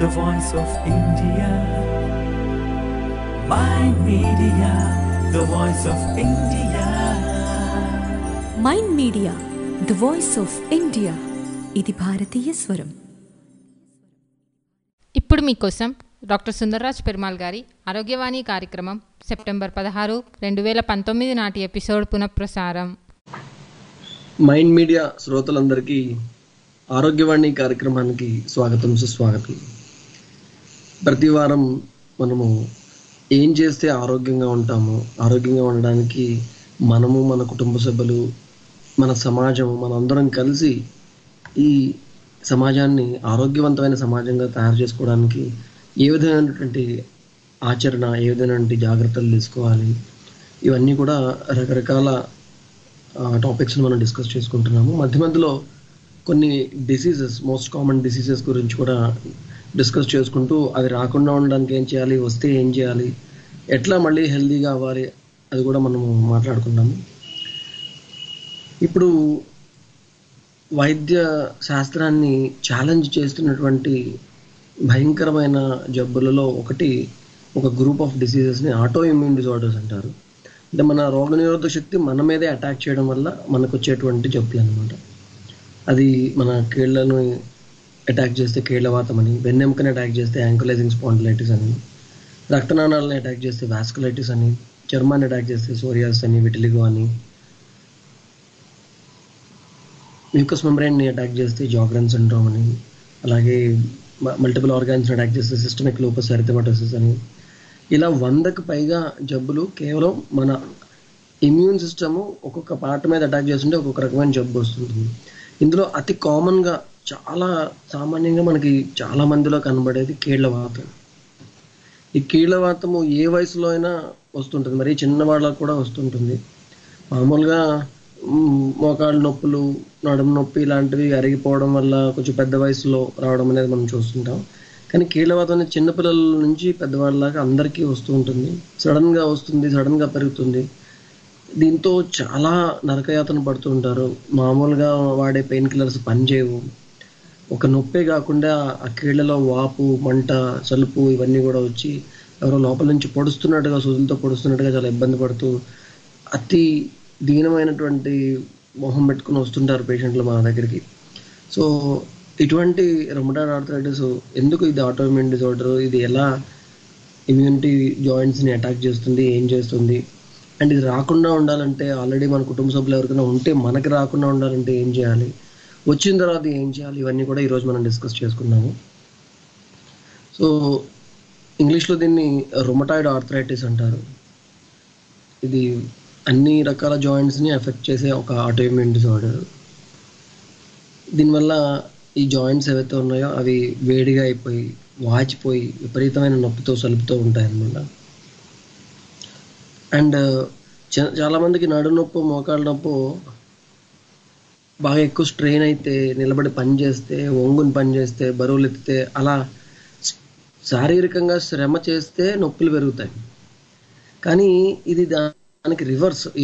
the voice of India. My media, the voice of India. Mind Media the voice of India ఇది భారతీయ స్వరం ఇప్పుడు మీకోసం doctor Sundarraj Perumal గారి ఆరోగ్యవాణి కార్యక్రమం సెప్టెంబర్ పదహారు రెండు వేల పంతొమ్మిది నాటి ఎపిసోడ్ పునఃప్రసారం మైండ్ మీడియా శ్రోతలందరికీ ఆరోగ్యవాణి కార్యక్రమానికి స్వాగతం సుస్వాగతం ప్రతి వారం మనము ఏం చేస్తే ఆరోగ్యంగా ఉంటాము ఆరోగ్యంగా ఉండడానికి మనము మన కుటుంబ సభ్యులు మన సమాజం మనందరం కలిసి ఈ సమాజాన్ని ఆరోగ్యవంతమైన సమాజంగా తయారు చేసుకోవడానికి ఏ విధమైనటువంటి ఆచరణ ఏ విధమైనటువంటి జాగ్రత్తలు తీసుకోవాలి ఇవన్నీ కూడా రకరకాల టాపిక్స్ని మనం డిస్కస్ చేసుకుంటున్నాము మధ్య మధ్యలో కొన్ని డిసీజెస్ మోస్ట్ కామన్ డిసీజెస్ గురించి కూడా డిస్కస్ చేసుకుంటూ అది రాకుండా ఉండడానికి ఏం చేయాలి వస్తే ఏం చేయాలి ఎట్లా మళ్ళీ హెల్దీగా అవ్వాలి అది కూడా మనము మాట్లాడుకున్నాము ఇప్పుడు వైద్య శాస్త్రాన్ని ఛాలెంజ్ చేస్తున్నటువంటి భయంకరమైన జబ్బులలో ఒకటి ఒక గ్రూప్ ఆఫ్ డిసీజెస్ని ఆటో ఇమ్యూన్ డిజార్డర్స్ అంటారు అంటే మన రోగనిరోధక శక్తి మన మీదే అటాక్ చేయడం వల్ల మనకు వచ్చేటువంటి జబ్బులు అనమాట అది మన కీళ్లను అటాక్ చేస్తే కీళ్లవాతం అని వెన్నెముకని అటాక్ చేస్తే యాంకులైజింగ్ స్పాండిలైటిస్ అని రక్తనాళాలను అటాక్ చేస్తే వాస్కులైటిస్ అని చర్మాన్ని అటాక్ చేస్తే సోరియాస్ అని విటిలిగో అని మ్యూకస్ మెంబ్రెయిన్ని అటాక్ చేస్తే జాగ్రన్ సిండ్రోమ్ అని అలాగే మల్టిపుల్ ఆర్గాన్స్ అటాక్ చేస్తే సిస్టమిక్ లూపస్ ఎరిథమటోసిస్ అని ఇలా వందకు పైగా జబ్బులు కేవలం మన ఇమ్యూన్ సిస్టమ్ ఒక్కొక్క పార్ట్ మీద అటాక్ చేస్తుంటే ఒక్కొక్క రకమైన జబ్బు వస్తుంటుంది ఇందులో అతి కామన్గా చాలా సామాన్యంగా మనకి చాలా మందిలో కనబడేది కీళ్లవాతం ఈ కీళ్లవాతము ఏ వయసులో అయినా వస్తుంటుంది మరి చిన్నవాళ్ళకు కూడా వస్తుంటుంది మామూలుగా మ్, మోకాళ్ళ నొప్పులు నడుము నొప్పి ఇలాంటివి అరిగిపోవడం వల్ల కొంచెం పెద్ద వయసులో రావడం అనేది మనం చూస్తుంటాం కానీ కీళ్ళవాతం అనేది చిన్నపిల్లల నుంచి పెద్దవాళ్ళ దాకా అందరికీ వస్తూ ఉంటుంది సడన్గా వస్తుంది సడన్గా పెరుగుతుంది దీంతో చాలా నరకయాతన పడుతూ ఉంటారు మామూలుగా వాడే పెయిన్ కిల్లర్స్ పనిచేయవు ఒక నొప్పే కాకుండా ఆ కీళ్లలో వాపు మంట చలుపు ఇవన్నీ కూడా వచ్చి ఎవరో లోపల నుంచి పొడుస్తున్నట్టుగా సూదులతో పొడుస్తున్నట్టుగా చాలా ఇబ్బంది పడుతూ అతి దీనమైనటువంటి మొహం పెట్టుకుని వస్తుంటారు పేషెంట్లు మా దగ్గరికి సో ఇటువంటి రొమటాయిడ్ ఆర్థరైటిస్ ఎందుకు ఇది ఆటోఇమ్యూన్ డిజార్డర్ ఇది ఎలా ఇమ్యూనిటీ జాయింట్స్ని అటాక్ చేస్తుంది ఏం చేస్తుంది అండ్ ఇది రాకుండా ఉండాలంటే ఆల్రెడీ మన కుటుంబ సభ్యులు ఎవరికైనా ఉంటే మనకి రాకుండా ఉండాలంటే ఏం చేయాలి వచ్చిన తర్వాత ఏం చేయాలి ఇవన్నీ కూడా ఈరోజు మనం డిస్కస్ చేసుకున్నాము సో ఇంగ్లీష్లో దీన్ని రొమటాయిడ్ ఆర్థరైటిస్ అంటారు ఇది అన్ని రకాల జాయింట్స్ని ఎఫెక్ట్ చేసే ఒక ఆటోఇమ్యూన్ డిజార్డర్ దీనివల్ల ఈ జాయింట్స్ ఏవైతే ఉన్నాయో అవి వేడిగా అయిపోయి వాచిపోయి విపరీతమైన నొప్పితో సలుపుతూ ఉంటాయి అన్నమాట అండ్ చాలా మందికి నడు నొప్పు మోకాళ్ళ నొప్పు బాగా ఎక్కువ స్ట్రెయిన్ అయితే నిలబడి పని చేస్తే ఒంగుని పని చేస్తే బరువులు ఎత్తితే అలా శారీరకంగా శ్రమ చేస్తే నొప్పులు పెరుగుతాయి కానీ ఇది దానికి రివర్స్ ఈ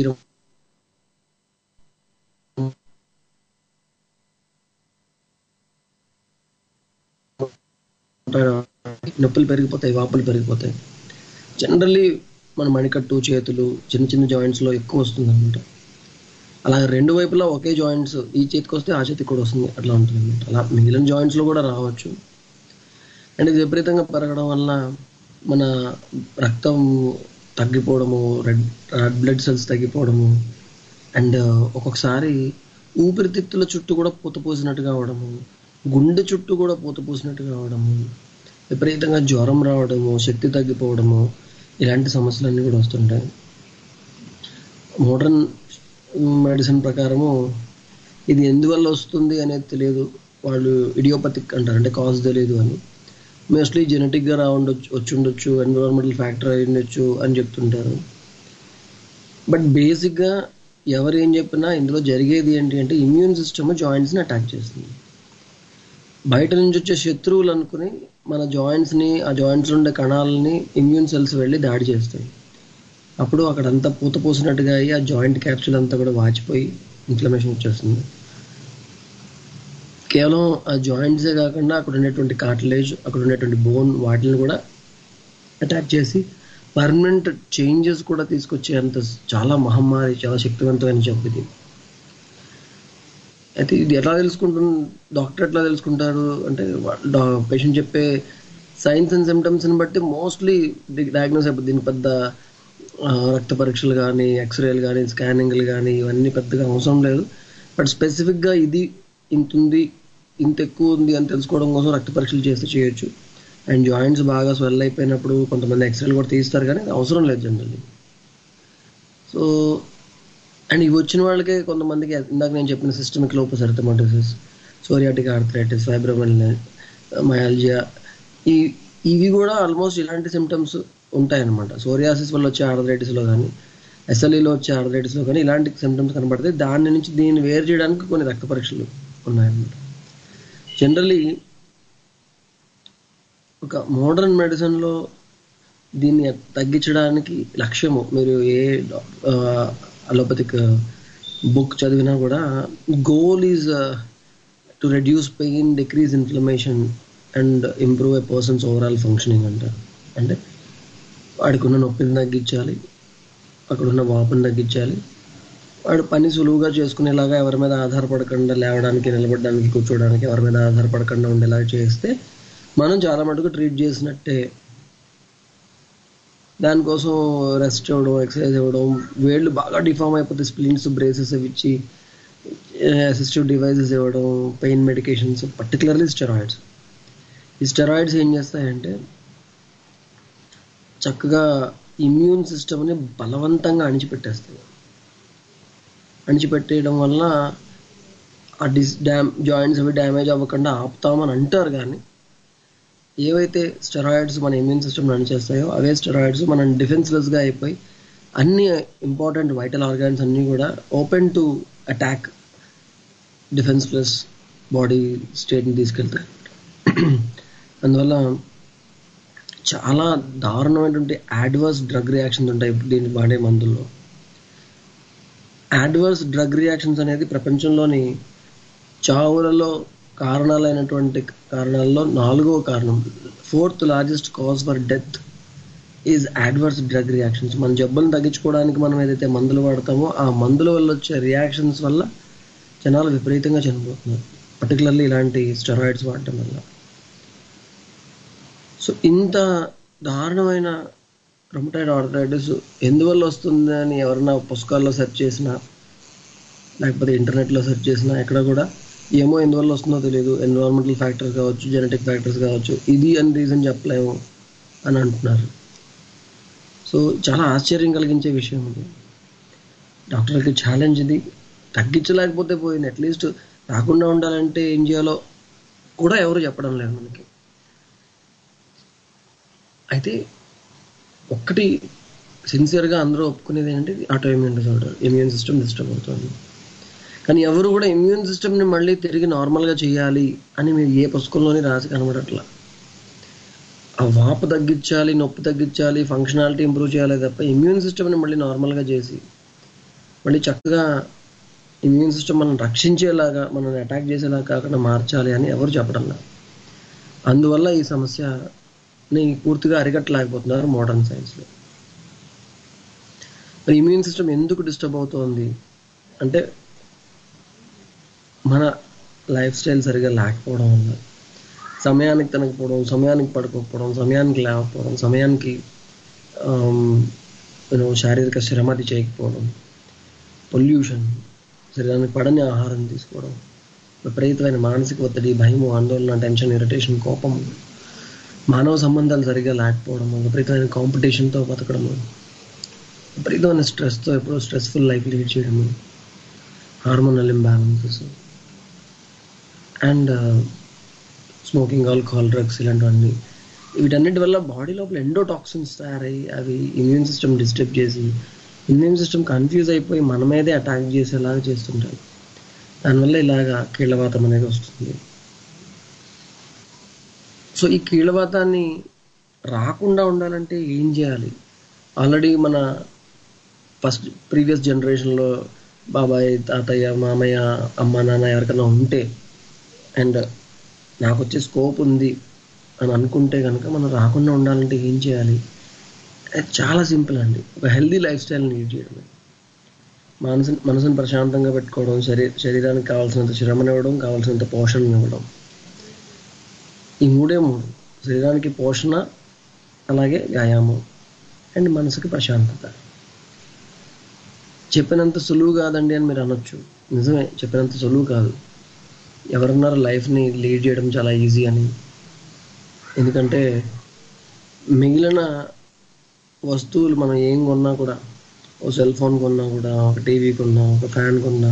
నొప్పులు పెరిగిపోతాయి వాపులు పెరిగిపోతాయి జనరల్లీ మన మణికట్టు చేతులు చిన్న చిన్న జాయింట్స్లో ఎక్కువ వస్తుంది అనమాట అలా రెండు వైపులా ఒకే జాయింట్స్ ఈ చేతికి వస్తే ఆ చేతికి కూడా వస్తుంది అట్లా ఉంటుంది అనమాట అలా మిగిలిన జాయింట్స్లో కూడా రావచ్చు అండ్ ఇది విపరీతంగా పెరగడం వల్ల మన రక్తం తగ్గిపోవడము రెడ్ రెడ్ బ్లడ్ సెల్స్ తగ్గిపోవడము అండ్ ఒక్కొక్కసారి ఊపిరితిత్తుల చుట్టూ కూడా పూత పూసినట్టుగా అవడము గుండె చుట్టూ కూడా పూత పూసినట్టుగా అవడము విపరీతంగా జ్వరం రావడము శక్తి తగ్గిపోవడము ఇలాంటి సమస్యలన్నీ కూడా వస్తుంటాయి మోడర్న్ మెడిసిన్ ప్రకారము ఇది ఎందువల్ల వస్తుంది అనేది తెలియదు వాళ్ళు ఇడియోపతిక్ అంటారు అంటే కాజ్ తెలియదు అని మోస్ట్లీ జెనెటిక్గా రా ఉండొచ్చు వచ్చి ఉండొచ్చు ఎన్విరాన్మెంటల్ ఫ్యాక్టర్ అయి ఉండొచ్చు అని చెప్తుంటారు బట్ బేసిక్గా ఎవరు ఏం చెప్పినా ఇందులో జరిగేది ఏంటి అంటే ఇమ్యూన్ సిస్టమ్ జాయింట్స్ని అటాక్ చేస్తుంది బయట నుంచి వచ్చే శత్రువులు అనుకుని మన జాయింట్స్ని ఆ జాయింట్స్లో ఉండే కణాలని ఇమ్యూన్ సెల్స్ వెళ్ళి దాడి చేస్తాయి అప్పుడు అక్కడంతా పూత పూసినట్టుగా అయ్యి ఆ జాయింట్ క్యాప్సుల్ అంతా కూడా వాచిపోయి ఇన్ఫ్లమేషన్ వచ్చేస్తుంది కేవలం ఆ జాయింట్సే కాకుండా అక్కడ ఉండేటువంటి కార్టిలేజ్ అక్కడ ఉండేటువంటి బోన్ వాటిని కూడా అటాక్ చేసి పర్మనెంట్ చేంజెస్ కూడా తీసుకొచ్చేంత చాలా మహమ్మారి చాలా శక్తివంతమైన జబ్బు ఇది అయితే ఇది ఎట్లా తెలుసుకుంటు డాక్టర్ ఎట్లా తెలుసుకుంటారు అంటే పేషెంట్ చెప్పే సైన్స్ అండ్ సిమ్టమ్స్ని బట్టి మోస్ట్లీ డయాగ్నోస్ అయిపోతుంది దీనికి పెద్ద ఆ, రక్త పరీక్షలు కానీ ఎక్స్రేలు కానీ స్కానింగ్లు కానీ ఇవన్నీ పెద్దగా అవసరం లేదు బట్ స్పెసిఫిక్గా ఇది ఇంత ఉంది ఇంత ఎక్కువ ఉంది అని తెలుసుకోవడం కోసం రక్త పరీక్షలు చేస్తే చేయొచ్చు అండ్ జాయింట్స్ బాగా స్వెల్ అయిపోయినప్పుడు కొంతమంది ఎక్స్రేలు కూడా తీస్తారు కానీ అది అవసరం లేదు జనరల్లీ సో అండ్ ఇవి వచ్చిన వాళ్ళకే కొంతమందికి ఇందాక నేను చెప్పిన systemic lupus erythematosus psoriatic arthritis fibromyalgia ఈ ఇవి కూడా ఆల్మోస్ట్ ఇలాంటి సిమ్టమ్స్ ఉంటాయన్నమాట సోరియాసిస్ వల్ల వచ్చే ఆర్థరైటిస్లో కానీ ఎస్ఎల్ఈలో వచ్చే ఆర్థరైటిస్లో కానీ ఇలాంటి సిమ్టమ్స్ కనబడతాయి దాని నుంచి దీన్ని వేరు చేయడానికి కొన్ని రక్త పరీక్షలు ఉన్నాయన్నమాట జనరలీ ఒక మోడర్న్ మెడిసిన్లో దీన్ని తగ్గించడానికి లక్ష్యము మీరు ఏ అలోపతిక్ బుక్ చదివినా కూడా goal is to reduce pain decrease inflammation and improve a person's overall functioning అంటారు అంటే వాడికి ఉన్న నొప్పిని తగ్గించాలి అక్కడ ఉన్న వాపుని తగ్గించాలి వాడు పని సులువుగా చేసుకునేలాగా ఎవరి మీద ఆధారపడకుండా లేవడానికి నిలబడడానికి కూర్చోవడానికి ఎవరి మీద ఆధారపడకుండా ఉండేలా చేస్తే మనం చాలా మటుకు ట్రీట్ చేసినట్టే దానికోసం రెస్ట్ ఇవ్వడం ఎక్సర్సైజ్ ఇవ్వడం వేళ్ళు బాగా డిఫామ్ అయిపోతే స్ప్లింట్స్ బ్రేసెస్ అవి ఇచ్చి అసిస్టివ్ డివైసెస్ ఇవ్వడం పెయిన్ మెడికేషన్స్ పర్టికులర్లీ స్టెరాయిడ్స్ ఈ స్టెరాయిడ్స్ ఏం చేస్తాయంటే చక్కగా ఇమ్యూన్ సిస్టమ్ని బలవంతంగా అణిచిపెట్టేస్తాయి అణిచిపెట్టేయడం వల్ల ఆ డిస్ డ్యామ్ జాయింట్స్ అవి డ్యామేజ్ అవ్వకుండా ఆపుతామని అంటారు కానీ ఏవైతే స్టెరాయిడ్స్ మన ఇమ్యూన్ సిస్టమ్ రన్ చేస్తాయో అవే స్టెరాయిడ్స్ మనం డిఫెన్స్లెస్గా అయిపోయి అన్ని ఇంపార్టెంట్ వైటల్ ఆర్గాన్స్ అన్నీ కూడా open to attack defenceless body స్టేట్ని తీసుకెళ్తాయి అందువల్ల చాలా దారుణమైనటువంటి యాడ్వర్స్ డ్రగ్ రియాక్షన్స్ ఉంటాయి దీన్ని వాడే మందుల్లో యాడ్వర్స్ డ్రగ్ రియాక్షన్స్ అనేది ప్రపంచంలోని చావులలో కారణాలైనటువంటి కారణాల్లో నాలుగో కారణం fourth largest cause for death is adverse drug reactions మన జబ్బులను తగ్గించుకోవడానికి మనం ఏదైతే మందులు వాడతామో ఆ మందుల వల్ల వచ్చే రియాక్షన్స్ వల్ల జనాలు విపరీతంగా చనిపోతున్నారు పర్టికులర్లీ ఇలాంటి స్టెరాయిడ్స్ వాడటం వల్ల సో ఇంత దారుణమైన రొమటైడ్ ఆర్థరైటిస్ ఎందువల్ల వస్తుంది అని ఎవరైనా పుస్తకాల్లో సెర్చ్ చేసినా లేకపోతే ఇంటర్నెట్లో సెర్చ్ చేసినా ఎక్కడ కూడా ఏమో ఎందువల్ల వస్తుందో తెలియదు ఎన్విరాన్మెంటల్ ఫ్యాక్టర్స్ కావచ్చు జెనెటిక్ ఫ్యాక్టర్స్ కావచ్చు ఇది అని రీజన్ చెప్పలేము అని అంటున్నారు సో చాలా ఆశ్చర్యం కలిగించే విషయం ఇది డాక్టర్కి ఛాలెంజ్ ఇది తగ్గించలేకపోతే పోయింది అట్లీస్ట్ రాకుండా ఉండాలంటే ఏం చేయాలో కూడా ఎవరు చెప్పడం లేదు మనకి అయితే ఒక్కటి సిన్సియర్గా అందరూ ఒప్పుకునేది ఏంటంటే autoimmune disorder immune system disturb అవుతుంది కానీ ఎవరు కూడా ఇమ్యూన్ సిస్టమ్ని మళ్ళీ తిరిగి నార్మల్గా చేయాలి అని మీరు ఏ పుస్తకంలోని రాసి కనబడట్లా ఆ వాపు తగ్గించాలి నొప్పి తగ్గించాలి ఫంక్షనాలిటీ ఇంప్రూవ్ చేయాలి తప్ప ఇమ్యూన్ సిస్టమ్ని మళ్ళీ నార్మల్గా చేసి మళ్ళీ చక్కగా ఇమ్యూన్ సిస్టమ్ మనం రక్షించేలాగా మనల్ని అటాక్ చేసేలాగా కాకుండా మార్చాలి అని ఎవరు చెప్పడం లేదు అందువల్ల ఈ సమస్యని పూర్తిగా అరికట్టలేకపోతున్నారు మోడర్న్ సైన్స్లో మరి ఇమ్యూన్ సిస్టమ్ ఎందుకు డిస్టర్బ్ అవుతోంది అంటే మన లైఫ్ స్టైల్ సరిగా లేకపోవడం వల్ల సమయానికి తినకపోవడం సమయానికి పడుకోకపోవడం సమయానికి లేకపోవడం సమయానికి యూనో శారీరక శ్రమది చేయకపోవడం పొల్యూషన్ శరీరానికి పడని ఆహారం తీసుకోవడం విపరీతమైన మానసిక ఒత్తిడి భయము ఆందోళన టెన్షన్ ఇరిటేషన్ కోపం మానవ సంబంధాలు సరిగా లేకపోవడం విపరీతమైన కాంపిటీషన్తో బతకడము విపరీతమైన స్ట్రెస్తో ఎప్పుడో స్ట్రెస్ఫుల్ లైఫ్ లీడ్ చేయడము hormonal imbalances and smoking alcohol drugs ఇలాంటివన్నీ వీటన్నిటి వల్ల బాడీ లోపల ఎండోటాక్సిన్స్ తయారయ్యి అవి ఇమ్యూన్ సిస్టమ్ డిస్టర్బ్ చేసి ఇమ్యూన్ సిస్టమ్ కన్ఫ్యూజ్ అయిపోయి మన మీదే అటాక్ చేసేలాగా చేస్తుంటారు దానివల్ల ఇలాగా కీళ్ళవాతం అనేది వస్తుంది సో ఈ కీళ్ళవాతాన్ని రాకుండా ఉండాలంటే ఏం చేయాలి ఆల్రెడీ మన ఫస్ట్ ప్రీవియస్ జనరేషన్లో బాబాయ్ తాతయ్య మామయ్య అమ్మ నాన్న ఎవరికైనా ఉంటే అండ్ నాకు వచ్చే స్కోప్ ఉంది అని అనుకుంటే కనుక మనం రాకుండా ఉండాలంటే ఏం చేయాలి అది చాలా సింపుల్ అండి ఒక హెల్దీ లైఫ్ స్టైల్ లీడ్ చేయడమే మనసు మనసుని ప్రశాంతంగా పెట్టుకోవడం శరీ శరీరానికి కావాల్సినంత శ్రమనివ్వడం కావాల్సినంత పోషణ ఇవ్వడం ఈ మూడే మూడు శరీరానికి పోషణ అలాగే వ్యాయామం అండ్ మనసుకి ప్రశాంతత చెప్పినంత సులువు కాదండి అని మీరు అనొచ్చు నిజమే చెప్పినంత సులువు కాదు ఎవరన్నారు లైఫ్ని లీడ్ చేయడం చాలా ఈజీ అని ఎందుకంటే మిగిలిన వస్తువులు మనం ఏం కొన్నా కూడా ఓ సెల్ ఫోన్ కొన్నా కూడా ఒక టీవీ కొన్నా ఒక ఫ్యాన్ కొన్నా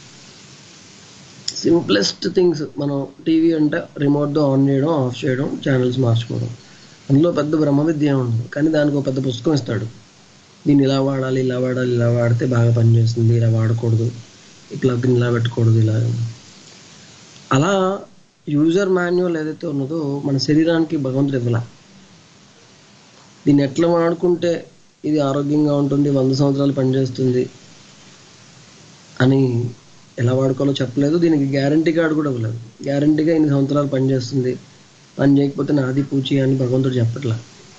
సింప్లెస్ట్ థింగ్స్ మనం టీవీ అంటే రిమోట్తో ఆన్ చేయడం ఆఫ్ చేయడం ఛానల్స్ మార్చుకోవడం అందులో పెద్ద బ్రహ్మ విద్య ఏం ఉండదు కానీ దానికి ఒక పెద్ద పుస్తకం ఇస్తాడు దీన్ని ఇలా వాడాలి ఇలా వాడాలి ఇలా వాడితే బాగా పనిచేస్తుంది ఇలా వాడకూడదు ఈ ప్లగ్ని ఇలా పెట్టకూడదు ఇలా అలా యూజర్ మాన్యువల్ ఏదైతే ఉన్నదో మన శరీరానికి భగవంతుడు ఇవ్వాల దీన్ని ఎట్లా వాడుకుంటే ఇది ఆరోగ్యంగా ఉంటుంది వంద సంవత్సరాలు పనిచేస్తుంది అని ఎలా వాడుకోవాలో చెప్పలేదు దీనికి గ్యారంటీ కార్డు కూడా ఇవ్వలేదు గ్యారంటీగా ఇన్ని సంవత్సరాలు పనిచేస్తుంది పని చేయకపోతే నాది పూచి అని భగవంతుడు చెప్పట్లా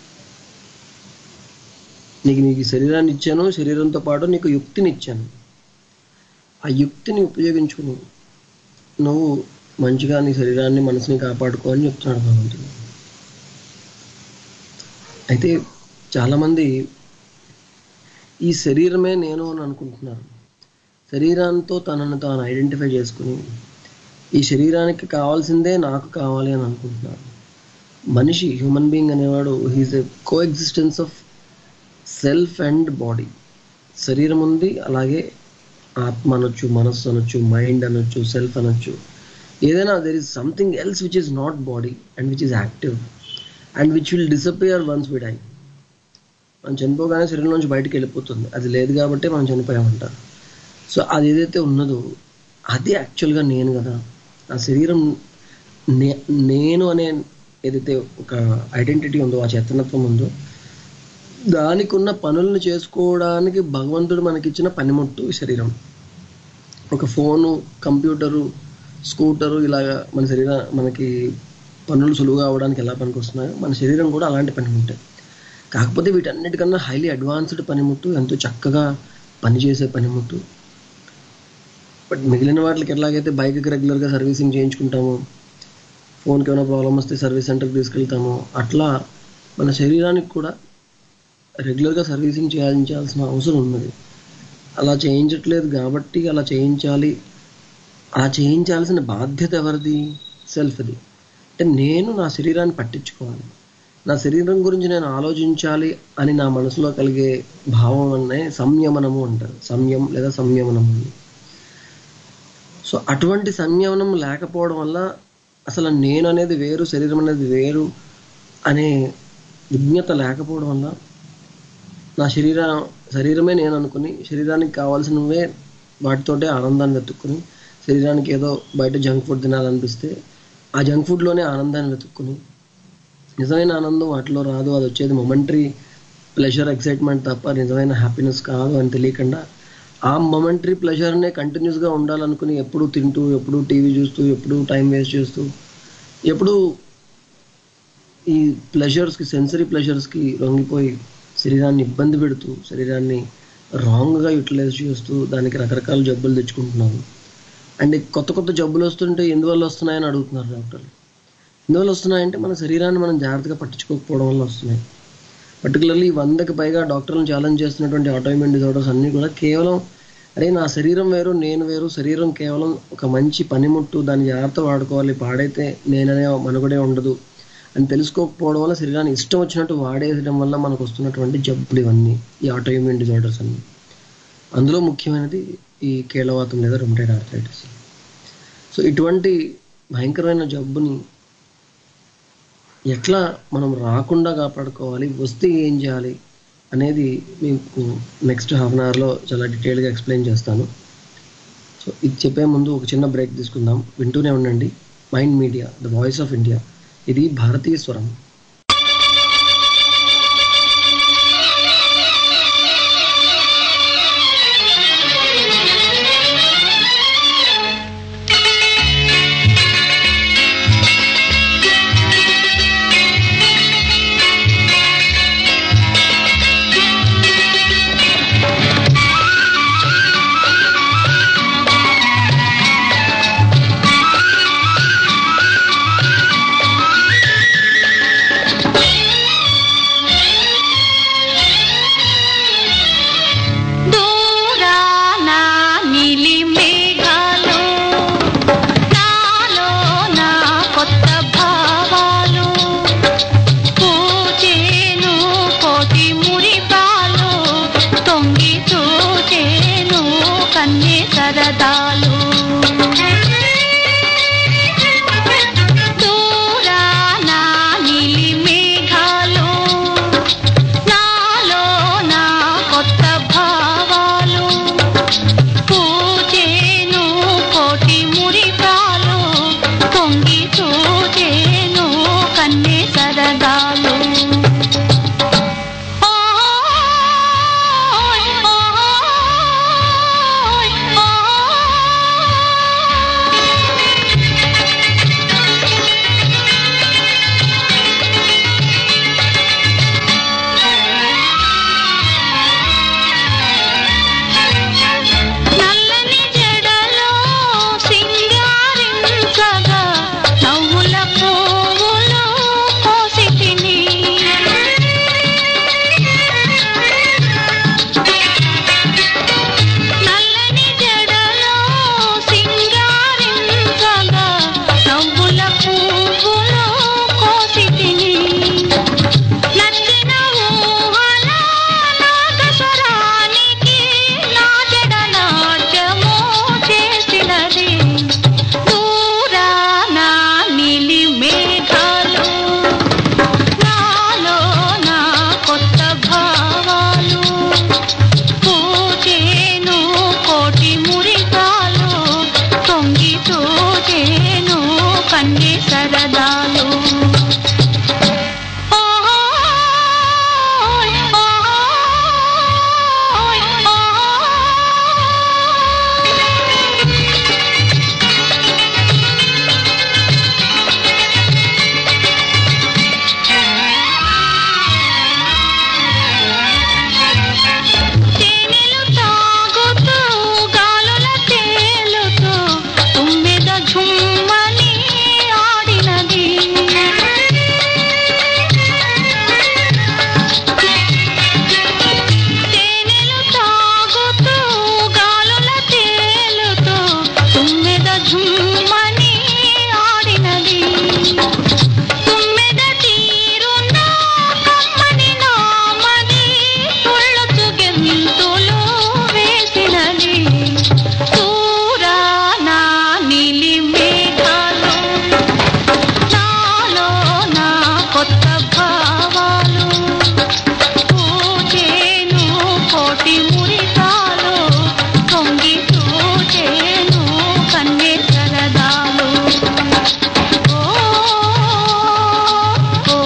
నీకు నీకు ఈ శరీరాన్ని ఇచ్చాను శరీరంతో పాటు నీకు యుక్తిని ఇచ్చాను ఆ యుక్తిని ఉపయోగించుకుని నువ్వు మంచిగా నీ శరీరాన్ని మనసుని కాపాడుకో అని చెప్తున్నాడు భగవంతుడు అయితే చాలామంది ఈ శరీరమే నేను అని అనుకుంటున్నారు శరీరంతో తనను తాను ఐడెంటిఫై చేసుకుని ఈ శరీరానికి కావాల్సిందే నాకు కావాలి అని అనుకుంటున్నారు మనిషి హ్యూమన్ బీయింగ్ అనేవాడు he's a coexistence of self and body శరీరం ఉంది అలాగే ఆత్మ అనొచ్చు మనస్సు అనొచ్చు మైండ్ అనొచ్చు సెల్ఫ్ అనొచ్చు ఏదైనా there is something else which is not body and which is active and which will disappear once we die మనం చనిపోగానే శరీరం నుంచి బయటకు వెళ్ళిపోతుంది అది లేదు కాబట్టి మనం చనిపోయామంటారు సో అది ఏదైతే ఉన్నదో అది యాక్చువల్గా నేను కదా ఆ శరీరం నే నేను అనే ఏదైతే ఒక ఐడెంటిటీ ఉందో ఆ చేతనత్వం ఉందో దానికి ఉన్న పనులను చేసుకోవడానికి భగవంతుడు మనకిచ్చిన పనిముట్టు ఈ శరీరం ఒక ఫోను కంప్యూటరు స్కూటరు ఇలాగా మన శరీర మనకి పనులు సులువుగా అవడానికి ఎలా పనికొస్తున్నాయో మన శరీరం కూడా అలాంటి పనిముట్టే కాకపోతే వీటన్నిటికన్నా హైలీ అడ్వాన్స్డ్ పనిముట్టు ఎంతో చక్కగా పనిచేసే పనిముట్టు బట్ మిగిలిన వాటికి ఎట్లాగైతే బైక్కి రెగ్యులర్గా సర్వీసింగ్ చేయించుకుంటామో ఫోన్కి ఏమైనా ప్రాబ్లం వస్తే సర్వీస్ సెంటర్కి తీసుకెళ్తామో అట్లా మన శరీరానికి కూడా రెగ్యులర్గా సర్వీసింగ్ చేయించాల్సిన అవసరం ఉన్నది అలా చేయించట్లేదు కాబట్టి అలా చేయించాలి ఆ చేయించాల్సిన బాధ్యత ఎవరిది సెల్ఫ్ది అంటే నేను నా శరీరాన్ని పట్టించుకోవాలి నా శరీరం గురించి నేను ఆలోచించాలి అని నా మనసులో కలిగే భావం అనే సంయమనము అంటారు సంయం లేదా సంయమనము అని సో అటువంటి సంయమనం లేకపోవడం వల్ల అసలు నేను అనేది వేరు శరీరం అనేది వేరు అనే విజ్ఞత లేకపోవడం వల్ల నా శరీర శరీరమే నేను అనుకుని శరీరానికి కావాల్సినవే వాటితోటే ఆనందాన్ని వెతుక్కుని శరీరానికి ఏదో బయట జంక్ ఫుడ్ తినాలనిపిస్తే ఆ జంక్ ఫుడ్లోనే ఆనందాన్ని వెతుక్కుని నిజమైన ఆనందం వాటిలో రాదు అది వచ్చేది మొమెంటరీ ప్లెజర్ ఎక్సైట్మెంట్ తప్ప నిజమైన హ్యాపీనెస్ కాదు అని తెలియకుండా ఆ మొమెంటరీ ప్లెజర్నే కంటిన్యూస్గా ఉండాలనుకుని ఎప్పుడు తింటూ ఎప్పుడు టీవీ చూస్తూ ఎప్పుడు టైం వేస్ట్ చేస్తూ ఎప్పుడు ఈ ప్లెజర్స్కి సెన్సరీ ప్లెజర్స్కి లొంగిపోయి శరీరాన్ని ఇబ్బంది పెడుతూ శరీరాన్ని రాంగ్గా యూటిలైజ్ చేస్తూ దానికి రకరకాల జబ్బులు తెచ్చుకుంటున్నాము అండ్ కొత్త కొత్త జబ్బులు వస్తుంటే ఎందువల్ల వస్తున్నాయని అడుగుతున్నారు డాక్టర్లు ఎందువల్ల వస్తున్నాయంటే మన శరీరాన్ని మనం జాగ్రత్తగా పట్టించుకోకపోవడం వల్ల వస్తున్నాయి పర్టికులర్లీ వందకి పైగా డాక్టర్లను ఛాలెంజ్ చేస్తున్నటువంటి ఆటోఇమ్యూన్ డిజార్డర్స్ అన్నీ కూడా కేవలం అరే నా శరీరం వేరు నేను వేరు శరీరం కేవలం ఒక మంచి పనిముట్టు దాన్ని జాగ్రత్త వాడుకోవాలి పాడైతే నేననే మనుగడే ఉండదు అని తెలుసుకోకపోవడం వల్ల శరీరాన్ని ఇష్టం వచ్చినట్టు వాడేయడం వల్ల మనకు వస్తున్నటువంటి జబ్బులు ఇవన్నీ ఈ ఆటోఇమ్యూన్ డిజార్డర్స్ అన్నీ అందులో ముఖ్యమైనది ఈ కీళ్ళవాతం లేదా రుమటైడ్ ఆర్థరైటిస్ సో ఇటువంటి భయంకరమైన జబ్బుని ఎట్లా మనం రాకుండా కాపాడుకోవాలి వస్తే ఏం చేయాలి అనేది మీకు నెక్స్ట్ హాఫ్ అన్ అవర్లో చాలా డీటెయిల్గా ఎక్స్ప్లెయిన్ చేస్తాను సో ఇది చెప్పే ముందు ఒక చిన్న బ్రేక్ తీసుకుందాం వింటూనే ఉండండి Mind Media the voice of India ఇది భారతీయ స్వరం సరదాలు దూరాన నీలి మేఘాలు నాలో నా కొత్త భావాలు పూజేను కోటి మురిపాలు పొంగి చూజేను కన్నె సరదాలు ఓయ్ ఓయ్ నల్లని జడలో సింగారించగా నవ్వుల పువ్వులు కోసితిని నల్లని జడలో సింగారించగా నవ్వుల పువ్వులు కోసితిని నచ్చిన ఊహల నాగస్వరానికి నా జడ నాట్యము చేసినది దూరాన నీలి మేఘాలు నాలో నా కొత్త భావాలు పూజేను కోటి మురికాలు తొంగి చూజేను కన్ని సరదాలు ఓయ్ ఓయ్ తేనెలు తాగుతూ గాలుల తేలుతూ తుమ్మెద ఝుమ్మని ఆడినది తేనెలు తాగుతూ గాలుల తేలుతూ తుమ్మెద ఝుమ్మని ఆడినది తుమ్మెద తీరున కమ్మని నామది తుళ్ళొచ్చు గెంతులు వేసినది దూరాన నీలి మేఘాలు నాలో నా కొత్త భావాలు పూజేను కోటి మురికాలు పొంగి చూచేను కన్నే సరదాలు ఓ ఓ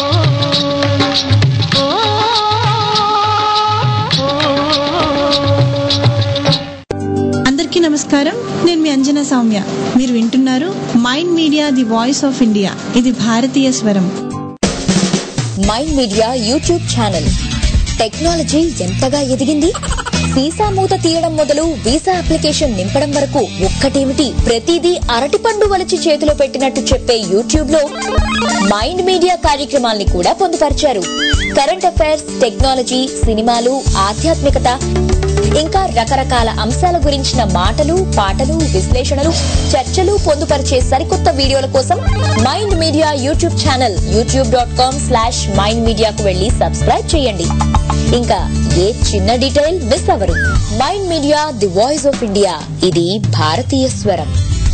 అందరికీ నమస్కారం నేను మీ అంజనా సౌమ్య మీరు వింటున్నారు Mind Media the voice of India ఇది భారతీయ స్వరం Mind Media YouTube channel technology ఎంతగా ఎదిగింది వీసా మూత తీయడం మొదలు వీసా అప్లికేషన్ నింపడం వరకు ఒక్కటేమిటి ప్రతిదీ అరటిపండు వలచి చేతిలో పెట్టినట్టు చెప్పే యూట్యూబ్ లో మైండ్ మీడియా కార్యక్రమాల్ని కూడా పొందుపరిచారు కరెంట్ అఫైర్స్ టెక్నాలజీ సినిమాలు ఆధ్యాత్మికత ఇంకా రకరకాల అంశాల గురించిన మాటలు పాటలు విశ్లేషణలు చర్చలు పొందుపరిచే సరికొత్త వీడియోల కోసం Mind Media YouTube channel YouTube dot com slash Mind మీడియాకు వెళ్లి సబ్స్క్రైబ్ చేయండి ఇంకా ఏ చిన్న డీటెయిల్ మిస్ అవ్వరు Mind Media the voice of India ఇది భారతీయ స్వరం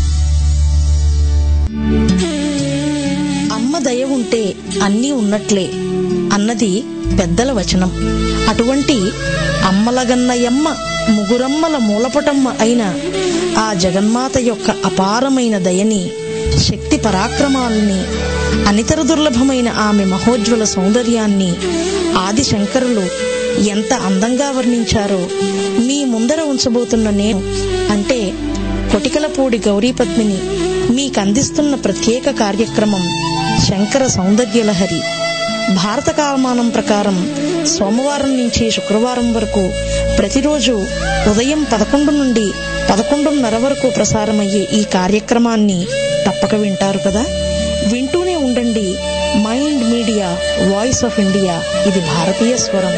అమ్మ దయ ఉంటే అన్నీ ఉన్నట్లే అన్నది పెద్దల వచనం అటువంటి అమ్మలగన్నయమ్మ ముగురమ్మల మూలపటమ్మ అయిన ఆ జగన్మాత యొక్క అపారమైన దయని శక్తి పరాక్రమాలని అనితర దుర్లభమైన ఆమె మహోజ్వల సౌందర్యాన్ని ఆది శంకరులు ఎంత అందంగా వర్ణించారో మీ ముందర ఉంచబోతున్న నేను అంటే కొటికలపూడి గౌరీపద్మిని మీకందిస్తున్న ప్రత్యేక కార్యక్రమం శంకర సౌందర్యలహరి భారత కాలమానం ప్రకారం సోమవారం నుంచి శుక్రవారం వరకు ప్రతిరోజు ఉదయం పదకొండు నుండి పదకొండున్నర వరకు ప్రసారమయ్యే ఈ కార్యక్రమాన్ని తప్పక వింటారు కదా వింటూనే ఉండండి Mind Media voice of India ఇది భారతీయ స్వరం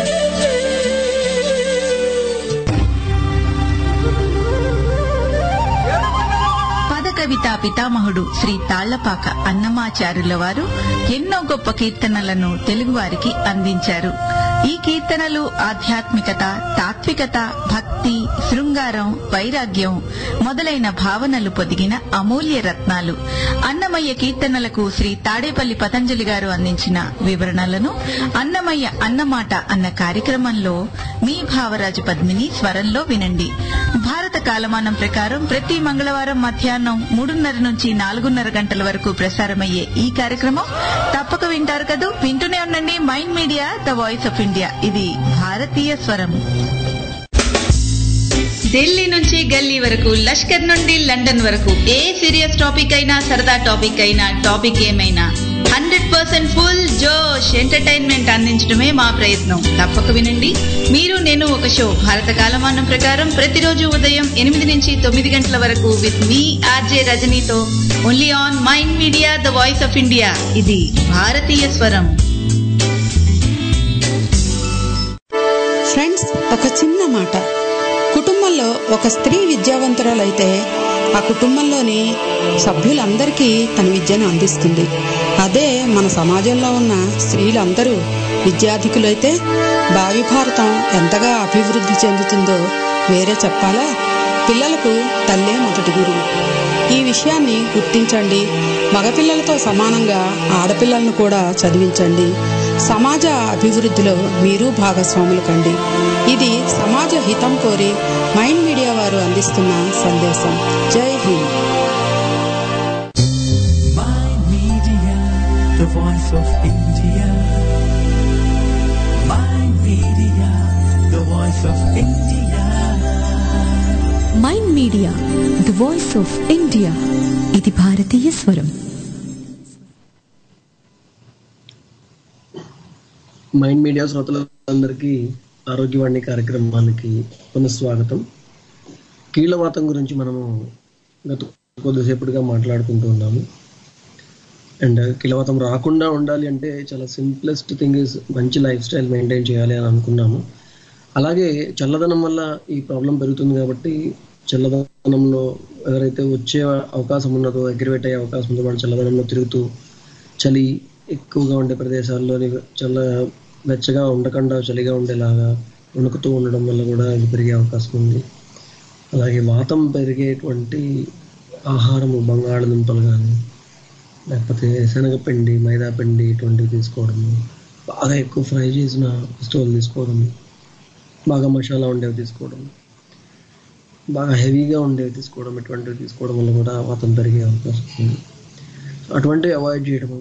పద కవిత పితామహుడు శ్రీ తాళ్లపాక అన్నమాచార్యుల వారు ఎన్నో గొప్ప కీర్తనలను తెలుగువారికి అందించారు ఈ కీర్తనలు ఆధ్యాత్మికత తాత్వికత భక్తి శృంగారం వైరాగ్యం మొదలైన భావనలు పొదిగిన అమూల్య రత్నాలు అన్నమయ్య కీర్తనలకు శ్రీ తాడేపల్లి పతంజలి గారు అందించిన వివరణలను అన్నమయ్య అన్నమాట అన్న కార్యక్రమంలో మీ భావరాజు పద్మిని స్వరంలో వినండి భారత కాలమానం ప్రకారం ప్రతి మంగళవారం మధ్యాహ్నం మూడున్నర నుంచి నాలుగున్నర గంటల వరకు ప్రసారమయ్యే ఈ కార్యక్రమం తప్పక వింటారు కదూ వింటూనే ఉండండి Mind Media the voice of India ఇది భారతీయ స్వరం ఢిల్లీ నుంచి గల్లీ వరకు లష్కర్ నుండి లండన్ వరకు ఏ సీరియస్ టాపిక్ అయినా సరదా టాపిక్ అయినా టాపిక్ ఏమైనా హండ్రెడ్ పర్సెంట్ ఫుల్ జోష్ ఎంటర్టైన్మెంట్ అందించడమే మా ప్రయత్నం తప్పక వినండి మీరు నేను ఒక షో భారత కాలమానం ప్రకారం ప్రతిరోజు ఉదయం ఎనిమిది నుంచి తొమ్మిది గంటల వరకు విత్ మీ ఆర్జే రజనీతో only on Mind Media the voice of India ఇది భారతీయ స్వరం ఫ్రెండ్స్ ఒక చిన్న మాట కుటుంబంలో ఒక స్త్రీ విద్యావంతురాలైతే ఆ కుటుంబంలోని సభ్యులందరికీ తన విద్యను అందిస్తుంది అదే మన సమాజంలో ఉన్న స్త్రీలందరూ విద్యాధికులైతే భావి భారతం ఎంతగా అభివృద్ధి చెందుతుందో వేరే చెప్పాలా పిల్లలకు తల్లే మొదటి గురువు ఈ విషయాన్ని గుర్తించండి మగపిల్లలతో సమానంగా ఆడపిల్లలను కూడా చదివించండి సమాజ అభివృద్ధిలో మీరు భాగస్వాములు కండి ఇది సమాజ హితం కోరి మైండ్ మీడియా వారు అందిస్తున్న సందేశం జై హింద్ Mind Media, the voice of India. Mind Media, the voice of India. Mind Media the voice of India ఇది భారతీయ స్వరం మైండ్ మీడియా శ్రోతలందరికీ ఆరోగ్యవాణి కార్యక్రమానికి పునఃస్వాగతం కీళ్ళవాతం గురించి మనము గత కొద్దిసేపుడుగా మాట్లాడుకుంటూ ఉన్నాము అండ్ కీళ్ళవాతం రాకుండా ఉండాలి అంటే చాలా సింప్లెస్ట్ థింగ్ ఇస్ మంచి లైఫ్ స్టైల్ మెయింటైన్ చేయాలి అని అనుకున్నాము అలాగే చల్లదనం వల్ల ఈ ప్రాబ్లం పెరుగుతుంది కాబట్టి చల్లదనంలో ఎవరైతే వచ్చే అవకాశం ఉన్నదో అగ్రివేట్ అయ్యే అవకాశం ఉందో వాళ్ళు చల్లదనంలో తిరుగుతూ చలి ఎక్కువగా ఉండే ప్రదేశాల్లోని చల్ల వెచ్చగా ఉండకుండా చలిగా ఉండేలాగా వణుకుతూ ఉండడం వల్ల కూడా ఇది పెరిగే అవకాశం ఉంది అలాగే వాతం పెరిగేటువంటి ఆహారము బంగాళదుంపలు కానీ లేకపోతే శనగపిండి మైదా పిండి ఇటువంటివి తీసుకోవడము బాగా ఎక్కువ ఫ్రై చేసిన వస్తువులు తీసుకోవడము బాగా మసాలా ఉండేవి తీసుకోవడం బాగా హెవీగా ఉండేవి తీసుకోవడం ఇటువంటివి తీసుకోవడం వల్ల కూడా వాతం పెరిగే అవకాశం ఉంది అటువంటివి అవాయిడ్ చేయడము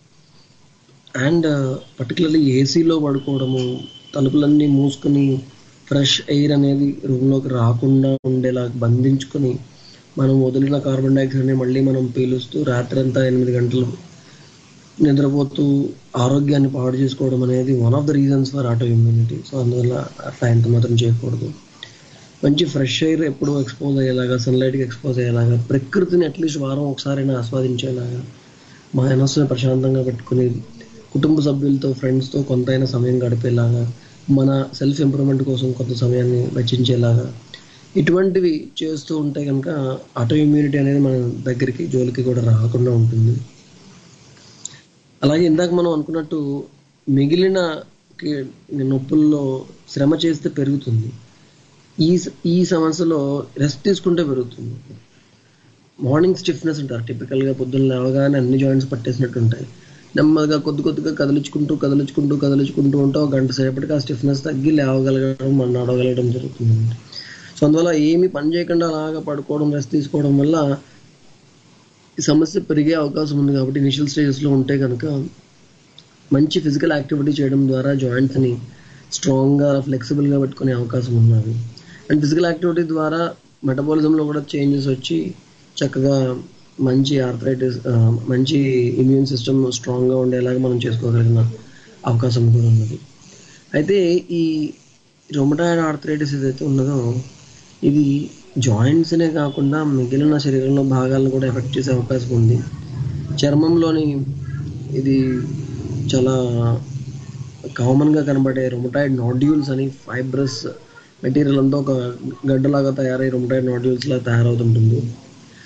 అండ్ పర్టికులర్లీ ఏసీలో పడుకోవడము తలుపులన్నీ మూసుకొని ఫ్రెష్ ఎయిర్ అనేది రూమ్లోకి రాకుండా ఉండేలా బంధించుకొని మనం వదిలిన కార్బన్ డైఆక్సైడ్ని మళ్ళీ మనం పీలుస్తూ రాత్రంతా ఎనిమిది గంటలు నిద్రపోతూ ఆరోగ్యాన్ని పాడు చేసుకోవడం అనేది one of the reasons for autoimmunity so అందువల్ల అట్లా ఎంత మాత్రం చేయకూడదు మంచి ఫ్రెష్ ఎయిర్ ఎప్పుడూ ఎక్స్పోజ్ అయ్యేలాగా సన్లైట్కి ఎక్స్పోజ్ అయ్యేలాగా ప్రకృతిని అట్లీస్ట్ వారం ఒకసారైనా ఆస్వాదించేలాగా మనసుని ప్రశాంతంగా పెట్టుకుని కుటుంబ సభ్యులతో ఫ్రెండ్స్తో కొంతైనా సమయం గడిపేలాగా మన సెల్ఫ్ ఇంప్రూవ్మెంట్ కోసం కొంత సమయాన్ని వెచ్చించేలాగా ఇటువంటివి చేస్తూ ఉంటే కనుక ఆటో ఇమ్యూనిటీ అనేది మన దగ్గరికి జోలికి కూడా రాకుండా ఉంటుంది అలాగే ఇందాక మనం అనుకున్నట్టు మిగిలిన కి- నొప్పుల్లో శ్రమ చేస్తే పెరుగుతుంది ఈ స- ఈ సమస్యలో రెస్ట్ తీసుకుంటే పెరుగుతుంది మార్నింగ్ స్టిఫ్నెస్ ఉంటారు టిపికల్గా పొద్దున్న లేవగానే అన్ని జాయింట్స్ పట్టేసినట్టు ఉంటాయి నెమ్మదిగా కొద్ది కొద్దిగా కదిలించుకుంటూ కదిలించుకుంటూ కదిలించుకుంటూ ఉంటే ఒక గంట సేపటికి ఆ స్టిఫ్నెస్ తగ్గి లేవగలగడం మన నడవగలగడం జరుగుతుంది సో అందువల్ల ఏమి పని చేయకుండా అలాగా పడుకోవడం రెస్ట్ తీసుకోవడం వల్ల ఈ సమస్య పెరిగే అవకాశం ఉంది కాబట్టి ఇనిషియల్ స్టేజెస్లో ఉంటే కనుక మంచి ఫిజికల్ యాక్టివిటీ చేయడం ద్వారా జాయింట్స్ని స్ట్రాంగ్గా ఫ్లెక్సిబుల్గా పెట్టుకునే అవకాశం ఉన్నది అండ్ ఫిజికల్ యాక్టివిటీ ద్వారా మెటబాలిజంలో కూడా చేంజెస్ వచ్చి చక్కగా మంచి ఆర్థరైటిస్ మంచి ఇమ్యూన్ సిస్టమ్ స్ట్రాంగ్గా ఉండేలాగా మనం చేసుకోగలిగిన అవకాశం కూడా ఉన్నది అయితే ఈ రొమటాయిడ్ ఆర్థరైటిస్ ఏదైతే ఉన్నదో ఇది జాయింట్స్నే కాకుండా మిగిలిన శరీరంలో భాగాలను కూడా ఎఫెక్ట్ చేసే అవకాశం ఉంది చర్మంలోని ఇది చాలా కామన్గా కనబడే రొమటాయిడ్ నాడ్యూల్స్ అని ఫైబ్రస్ మెటీరియల్ అంతా ఒక గడ్డలాగా తయారై రొమటాయిడ్ నాడ్యూల్స్ లా తయారవుతుంటుంది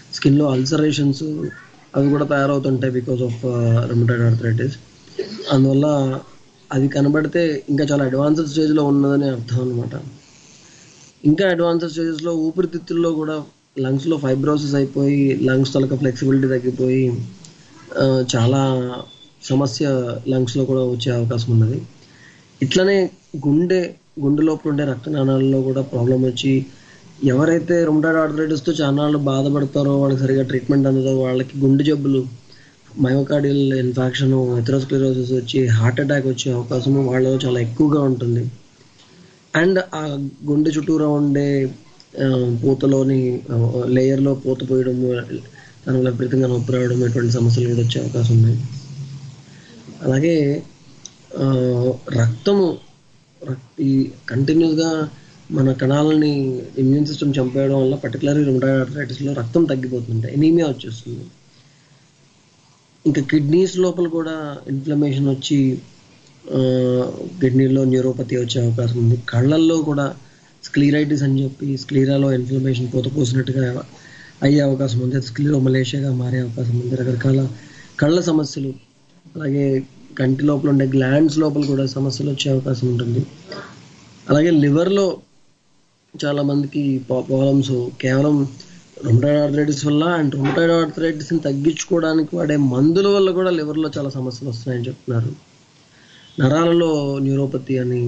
స్కిన్లో అల్సరేషన్స్ అవి కూడా తయారవుతుంటాయి బికాస్ ఆఫ్ రుమటైడ్ ఆర్థరైటిస్ అందువల్ల అది కనబడితే ఇంకా చాలా అడ్వాన్స్డ్ స్టేజ్లో ఉన్నదని అర్థం అనమాట ఇంకా అడ్వాన్స్డ్ స్టేజెస్లో ఊపిరితిత్తుల్లో కూడా లంగ్స్లో ఫైబ్రోసిస్ అయిపోయి లంగ్స్ తలక ఫ్లెక్సిబిలిటీ తగ్గిపోయి ఆ, చాలా సమస్య లంగ్స్లో కూడా వచ్చే అవకాశం ఉన్నది ఇట్లనే గుండె గుండె లోపల ఉండే రక్తనాళాల్లో కూడా ప్రాబ్లం వచ్చి ఎవరైతే రుమటాయిడ్ ఆర్థరైటిస్తో చాలా బాధపడతారో వాళ్ళకి సరిగా ట్రీట్మెంట్ అందదో వాళ్ళకి గుండె జబ్బులు మయోకార్డియల్ ఇన్ఫాక్షన్ ఎథరోస్క్లెరోసిస్ వచ్చి హార్ట్ అటాక్ వచ్చే అవకాశం వాళ్ళలో చాలా ఎక్కువగా ఉంటుంది అండ్ ఆ గుండె చుట్టూరా ఉండే ఆ, పూతలోని లేయర్లో పూత పోయడము దానివల్ల విపరీతంగా నొప్పి రావడం ఇటువంటి సమస్యలు కూడా వచ్చే అవకాశం ఉన్నాయి అలాగే ఆ, రక్తము రక్- ఈ కంటిన్యూస్గా మన కణాలని ఇమ్యూన్ సిస్టమ్ చంపేయడం వల్ల పర్టికులర్గా రుమటాయిడ్ ఆర్థరైటిస్లో రక్తం తగ్గిపోతుంది ఎనీమియా వచ్చేస్తుంది ఇంకా కిడ్నీస్ లోపల కూడా ఇన్ఫ్లమేషన్ వచ్చి కిడ్నీలో న్యూరోపతి వచ్చే అవకాశం ఉంది కళ్ళల్లో కూడా స్క్లీరైటిస్ అని చెప్పి స్క్లీరాలో ఇన్ఫ్లమేషన్ పోత పోసినట్టుగా అయ్యే అవకాశం ఉంది స్క్లీరో మలేషియాగా మారే అవకాశం ఉంది రకరకాల కళ్ళ సమస్యలు అలాగే కంటి లోపల ఉండే గ్లాండ్స్ లోపల కూడా సమస్యలు వచ్చే అవకాశం ఉంటుంది అలాగే లివర్లో చాలా మందికి ప్రాబ్లమ్స్ కేవలం రొమటైడ్ ఆర్థరైటిస్ వల్ల అండ్ రొమటైడ్ ఆర్థరైటిస్ని తగ్గించుకోవడానికి వాడే మందుల వల్ల కూడా లివర్లో చాలా సమస్యలు వస్తున్నాయని చెప్తున్నారు నరాలలో న్యూరోపతి అని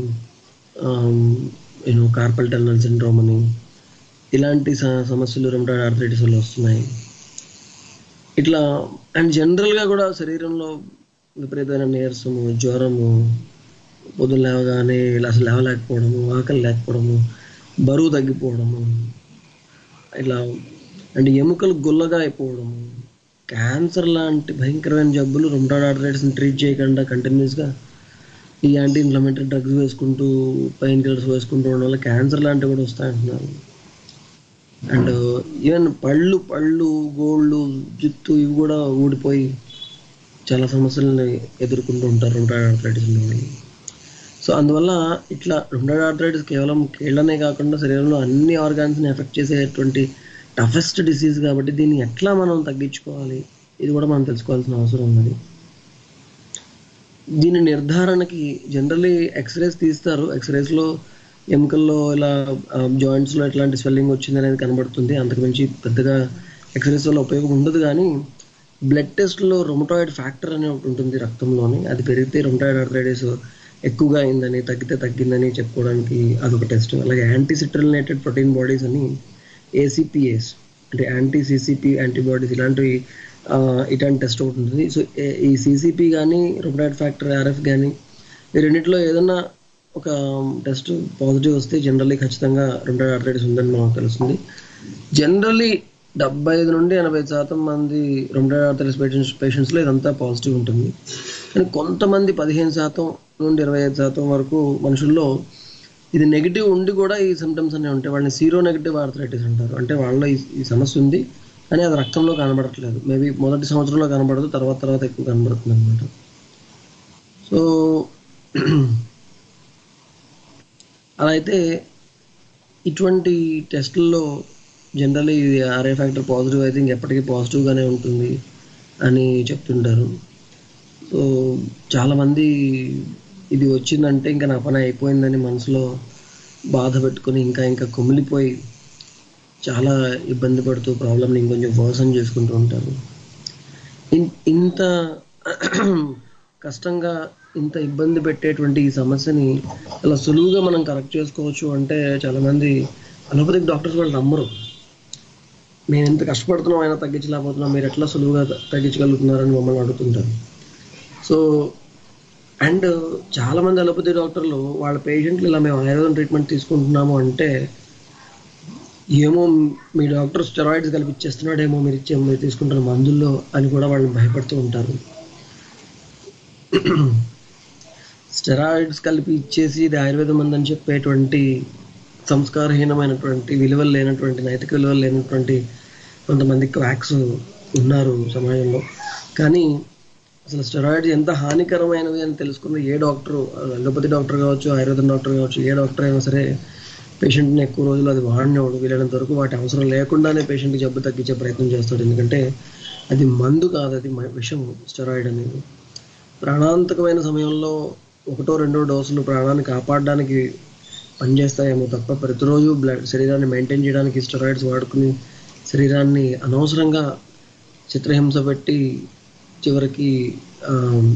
యూనో కార్పల్ టన్నల్ సిండ్రోమ్ అని ఇలాంటి స- సమస్యలు రొమటైడ్ ఆర్థరైటిస్ వల్ల వస్తున్నాయి ఇట్లా అండ్ జనరల్గా కూడా శరీరంలో విపరీతమైన నీరసము జ్వరము పొద్దున్న లేవగానే ఇలా అసలు లేవలేకపోవడము ఆకలి లేకపోవడము బరువు తగ్గిపోవడము ఇట్లా అండ్ ఎముకలు గుల్లగా అయిపోవడము క్యాన్సర్ లాంటి భయంకరమైన జబ్బులు రొమటాయిడ్ ఆర్థరైటిస్ని ట్రీట్ చేయకుండా కంటిన్యూస్గా ఈ యాంటీ ఇన్ఫ్లమేటరీ డ్రగ్స్ వేసుకుంటూ పెయిన్ కిల్లర్స్ వేసుకుంటూ ఉండడం వల్ల క్యాన్సర్ లాంటివి కూడా వస్తాయంటున్నారు అండ్ ఈవెన్ పళ్ళు పళ్ళు గోళ్ళు జుత్తు ఇవి కూడా ఊడిపోయి చాలా సమస్యలను ఎదుర్కొంటూ ఉంటారు రుమటాయిడ్ ఆర్థరైటిస్ ఉన్నవాళ్ళు సో అందువల్ల ఇట్లా రుమటాయిడ్ ఆర్థరైటిస్ కేవలం కీళ్ళనే కాకుండా శరీరంలో అన్ని ఆర్గాన్స్ని ఎఫెక్ట్ చేసేటువంటి టఫెస్ట్ డిసీజ్ కాబట్టి దీన్ని ఎట్లా మనం తగ్గించుకోవాలి ఇది కూడా మనం తెలుసుకోవాల్సిన అవసరం ఉన్నది దీని నిర్ధారణకి జనరలీ ఎక్స్రేస్ తీస్తారు ఎక్స్రేస్లో ఎముకల్లో ఇలా జాయింట్స్లో ఎట్లాంటి స్వెల్లింగ్ వచ్చింది అనేది కనబడుతుంది అంతకుమించి పెద్దగా ఎక్స్రేస్ వల్ల ఉపయోగం ఉండదు కానీ బ్లడ్ టెస్ట్లో రొమటాయిడ్ ఫ్యాక్టర్ అనే ఒకటి ఉంటుంది రక్తంలోని అది పెరిగితే రొమటాయిడ్ ఆర్థరైటిస్ ఎక్కువగా అయిందని తగ్గితే తగ్గిందని చెప్పుకోవడానికి అదొక టెస్ట్ అలాగే యాంటీ సిట్రలినేటెడ్ ప్రోటీన్ బాడీస్ అని ఏసీపీఎస్ అంటే యాంటీ సిసిపి యాంటీబాడీస్ ఇలాంటివి ఆ, ఇట్లాంటి టెస్ట్ ఒకటి ఉంటుంది సో ఏ- ఈ సిసిపి కానీ రొమటాయిడ్ ఫ్యాక్టర్ ఆర్ఎఫ్ కానీ ఈ రెండిట్లో ఏదన్నా ఒక టెస్ట్ పాజిటివ్ వస్తే జనరల్లీ ఖచ్చితంగా రొమటాయిడ్ ఆర్థరైటిస్ ఉందని మనకు తెలుస్తుంది జనరల్లీ డెబ్బై ఐదు నుండి ఎనభై శాతం మంది రొమటాయిడ్ ఆర్థరైటిస్ పేషెంట్స్ పేషెంట్స్లో ఇదంతా పాజిటివ్ ఉంటుంది కానీ కొంతమంది పదిహేను శాతం నుండి ఇరవై ఐదు శాతం వరకు మనుషుల్లో ఇది నెగిటివ్ ఉండి కూడా ఈ సిమ్టమ్స్ అన్నీ ఉంటాయి వాళ్ళని సీరో నెగిటివ్ ఆర్థరైటిస్ అంటారు అంటే వాళ్ళలో ఈ ఈ సమస్య ఉంది కానీ అది రక్తంలో కనబడట్లేదు మేబీ మొదటి సంవత్సరంలో కనబడదు తర్వాత తర్వాత ఎక్కువ కనబడుతుంది అనమాట సో అలా అయితే ఇటువంటి టెస్టుల్లో జనరల్లీ ఇది ఆర్ఏ ఫ్యాక్టర్ పాజిటివ్ అయితే ఇంకెప్పటికీ పాజిటివ్గానే ఉంటుంది అని చెప్తుంటారు సో చాలామంది ఇది వచ్చిందంటే ఇంకా నా పని అయిపోయిందని మనసులో బాధ పెట్టుకొని ఇంకా ఇంకా కుమిలిపోయి చాలా ఇబ్బంది పడుతూ ప్రాబ్లమ్ని ఇంకొంచెం వర్సన్ చేసుకుంటూ ఉంటారు ఇన్- ఇంత కష్టంగా ఇంత ఇబ్బంది పెట్టేటువంటి ఈ సమస్యని చాలా సులువుగా మనం కరెక్ట్ చేసుకోవచ్చు అంటే చాలామంది అలోపతిక్ డాక్టర్స్ వాళ్ళు నమ్మరు మేము ఎంత కష్టపడుతున్నాం అయినా తగ్గించలేకపోతున్నాం మీరు ఎట్లా సులువుగా త- తగ్గించగలుగుతున్నారని మమ్మల్ని అడుగుతుంటారు సో అండ్ చాలా మంది అలోపతి డాక్టర్లు వాళ్ళ పేషెంట్లు ఇలా మేము ఆయుర్వేదం ట్రీట్మెంట్ తీసుకుంటున్నాము అంటే ఏమో మీ డాక్టర్ స్టెరాయిడ్స్ కల్పించేస్తున్నాడేమో మీరు ఇచ్చే మీరు తీసుకుంటున్న మందుల్లో అని కూడా వాళ్ళని భయపడుతూ ఉంటారు స్టెరాయిడ్స్ కలిపి ఇచ్చేసి ఇది ఆయుర్వేదం మందని చెప్పేటువంటి సంస్కారహీనమైనటువంటి విలువలు లేనటువంటి నైతిక విలువలు లేనటువంటి కొంతమంది క్వాక్స్ ఉన్నారు సమాజంలో కానీ అసలు స్టెరాయిడ్స్ ఎంత హానికరమైనవి అని తెలుసుకున్న ఏ డాక్టర్ అలోపతి డాక్టర్ కావచ్చు ఆయుర్వేదం డాక్టర్ కావచ్చు ఏ డాక్టర్ అయినా సరే పేషెంట్ని ఎక్కువ రోజులు అది వాడినవాడు వీలైనంత వరకు వాటి అవసరం లేకుండానే పేషెంట్కి జబ్బు తగ్గించే ప్రయత్నం చేస్తాడు ఎందుకంటే అది మందు కాదు అది మ- విషం స్టెరాయిడ్ అనేది ప్రాణాంతకమైన సమయంలో ఒకటో రెండో డోసులు ప్రాణాన్ని కాపాడడానికి పనిచేస్తాయేమో తప్ప ప్రతిరోజు బ్లడ్ శరీరాన్ని మెయింటైన్ చేయడానికి స్టెరాయిడ్స్ వాడుకుని శరీరాన్ని అనవసరంగా చిత్రహింస పెట్టి చివరికి ఆ,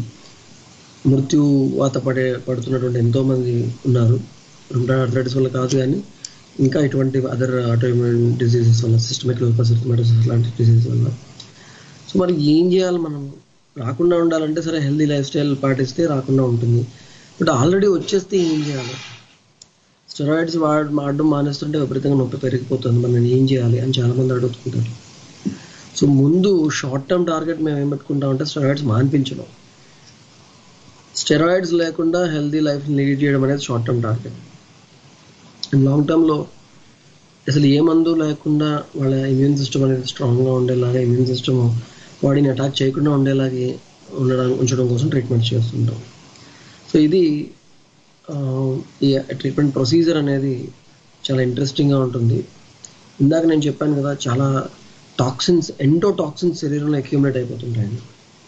మృత్యువాత పడే పడుతున్నటువంటి ఎంతోమంది ఉన్నారు రుమటాయిడ్ ఆర్థరైటిస్ వల్ల కాదు కానీ ఇంకా ఇటువంటి అదర్ ఆటోఇమ్యూన్ డిసీజెస్ వల్ల సిస్టమిక్ లోపస్ సిస్టమేటోసిస్ లాంటి డిసీజెస్ వల్ల సో మరి ఏం చేయాలి మనం రాకుండా ఉండాలంటే సరే హెల్దీ లైఫ్ స్టైల్ పాటిస్తే రాకుండా ఉంటుంది బట్ ఆల్రెడీ వచ్చేస్తే ఏం చేయాలి స్టెరాయిడ్స్ వాడ వాడడం మానేస్తుంటే విపరీతంగా నొప్పి పెరిగిపోతుంది మనం ఏం చేయాలి అని చాలా మంది అడుగుతుంటారు సో ముందు షార్ట్ టర్మ్ టార్గెట్ మేము ఏం పెట్టుకుంటామంటే స్టెరాయిడ్స్ మాన్పించడం స్టెరాయిడ్స్ లేకుండా హెల్దీ లైఫ్ లీడ్ చేయడం అనేది short term target and long టర్మ్లో అసలు ఏ మందు లేకుండా వాళ్ళ ఇమ్యూన్ సిస్టమ్ అనేది స్ట్రాంగ్గా ఉండేలాగా ఇమ్యూన్ సిస్టమ్ బాడీని అటాక్ చేయకుండా ఉండేలాగే ఉండడం ఉంచడం కోసం ట్రీట్మెంట్ చేస్తుంటాం సో ఇది ఆ, ఈ ట్రీట్మెంట్ ప్రొసీజర్ అనేది చాలా ఇంట్రెస్టింగ్గా ఉంటుంది ఇందాక నేను చెప్పాను కదా చాలా టాక్సిన్స్ ఎండో టాక్సిన్స్ శరీరంలో అక్యూములేట్ అయిపోతుంటాయండి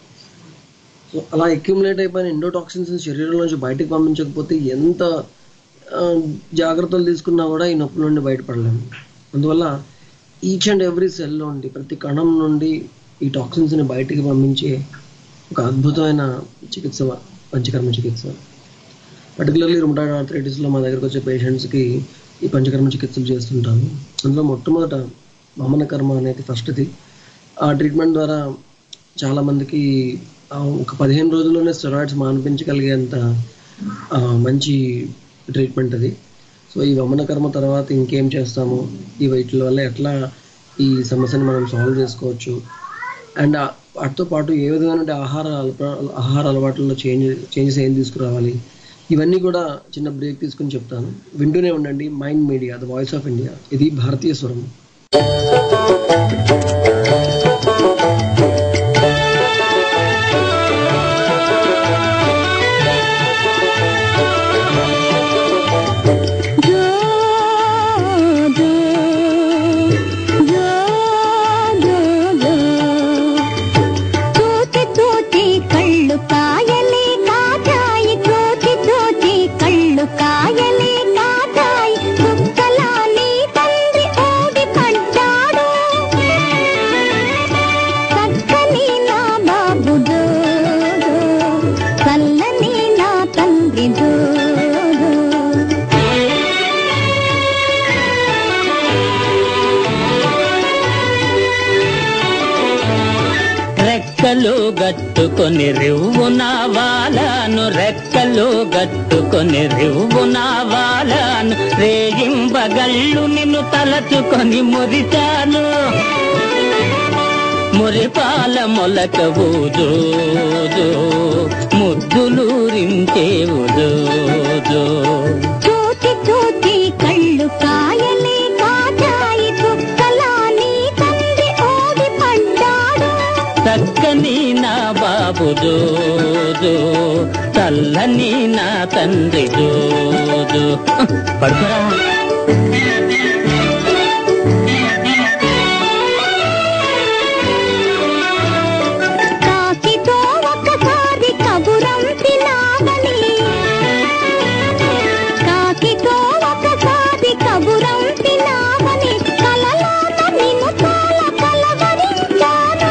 సో అలా అక్యూములేట్ అయిపోయిన ఎండోటాక్సిన్స్ శరీరం నుంచి బయటకు పంపించకపోతే ఎంత ఆ, జాగ్రత్తలు తీసుకున్నా కూడా ఈ నొప్పి నుండి బయటపడలేము అందువల్ల ఈచ్ అండ్ ఎవ్రీ సెల్ నుండి ప్రతి కణం నుండి ఈ టాక్సిన్స్ని బయటికి పంపించే ఒక అద్భుతమైన చికిత్స పంచకర్మ చికిత్స పర్టికులర్లీ రుమటాయిడ్ ఆర్థరైటిస్లో మా దగ్గరకు వచ్చే పేషెంట్స్కి ఈ పంచకర్మ చికిత్సలు చేస్తుంటాము అందులో మొట్టమొదట వామన కర్మ అనేది ఫస్ట్ది ఆ ట్రీట్మెంట్ ద్వారా చాలా మందికి ఆ, ఒక పదిహేను రోజుల్లోనే స్టెరాయిడ్స్ మాన్పించగలిగేంత ఆ, మంచి ట్రీట్మెంట్ అది సో ఈ వమన కర్మ తర్వాత ఇంకేం చేస్తాము ఈ వీటి వల్ల ఎట్లా ఈ సమస్యని మనం సాల్వ్ చేసుకోవచ్చు అండ్ ఆ- వాటితో పాటు ఏ విధమైన ఆహార అలప- ఆహార అలవాట్లలో చేంజ్ చేంజెస్ ఏం తీసుకురావాలి ఇవన్నీ కూడా చిన్న బ్రేక్ తీసుకుని చెప్తాను వింటూనే ఉండండి Mind Media the voice of India ఇది భారతీయ స్వరం తోటి తోటి కళ్ళు కాయలే కాటాయి తోటి తోటి కళ్ళు కాయలే కాటాయి కుక్కలా నీ తండ్రి ఓడి పడ్డాడు చక్కని నా బాబు జోడు చల్లని నా తండ్రి జోడు రెక్కలు గట్టుకొని రివ్వున వాలాను రెక్కలు గట్టుకొని రివ్వున వాలాను రేగింబగళ్ళు నిన్ను తలచుకొని మురిచాను మురిపాల మొలక ఊజోజో ముద్దులూరించేవు జోజో తోటి తోటి కళ్ళు కాయలే కాటాయి కుక్కలా నీ తండ్రి ఓడి పడ్డాడు చక్కని నా బాబు జోజో చల్లని నా తండ్రి జోజో పడుకోరా కాకితో ఒకసారి కబురం తినాలని కాకితో ఒకసారి కబురం తినాలని కలలోన నిన్ను చాలా కలవరించాను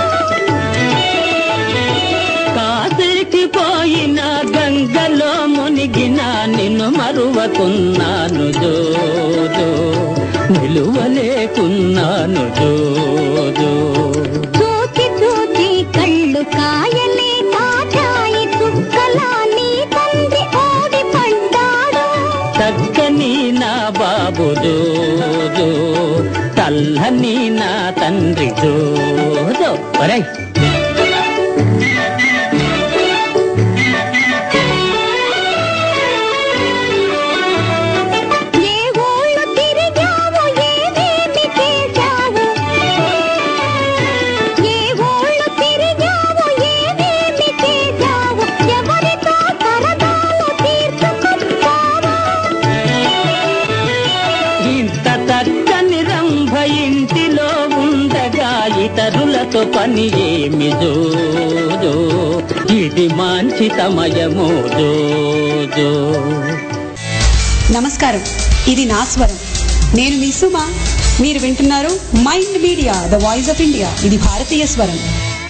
కాశీకి పోయిన గంగలో మునిగిన నిన్ను మరువకున్నాను జోజో నిలువలేకున్నాను జోజో చూచి చూచి కళ్ళు కాయలే కాటాయి కుక్కలా నీ తండ్రి ఓడి పడ్డాడు చక్కని నా బాబు జోజో చల్లని నా తండ్రి జోజో ఒరేయ్ ఏ ఊళ్ళు తిరిగావు ఏమేమి చేశావు ఏ ఊళ్ళు తిరిగావు ఏమేమి చేశావు ఎవరితో సరదాలు తీర్చుకొచ్చావు నాతో పని ఏమి జోజో ఇది మంచి సమయము జోజో నమస్కారం ఇది నా స్వరం నేను మీ సుమ మీరు వింటున్నారు Mind Media the voice of India ఇది భారతీయ స్వరం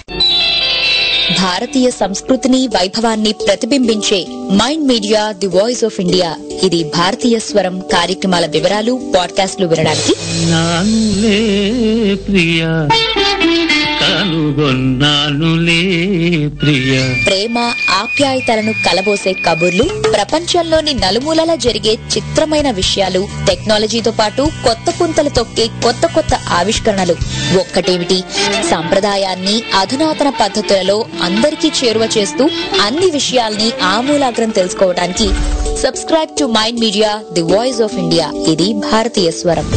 భారతీయ సంస్కృతిని వైభవాన్ని ప్రతిబింబించే Mind Media the voice of India ఇది భారతీయ స్వరం కార్యక్రమాల వివరాలు పాడ్కాస్ట్లు వినడానికి నానులే ప్రియ కనుగొన్నానులే ప్రియ ప్రేమ ఆప్యాయతలను కలబోసే కబుర్లు ప్రపంచంలోని నలుమూలలా జరిగే చిత్రమైన విషయాలు టెక్నాలజీతో పాటు కొత్త పుంతలు తొక్కే కొత్త కొత్త ఆవిష్కరణలు ఒక్కటేమిటి సంప్రదాయాన్ని అధునాతన పద్ధతులలో అందరికీ చేరువ చేస్తూ అన్ని విషయాల్ని ఆమూలాగ్రం తెలుసుకోవడానికి subscribe to Mind Media the voice of India ఇది భారతీయ స్వరం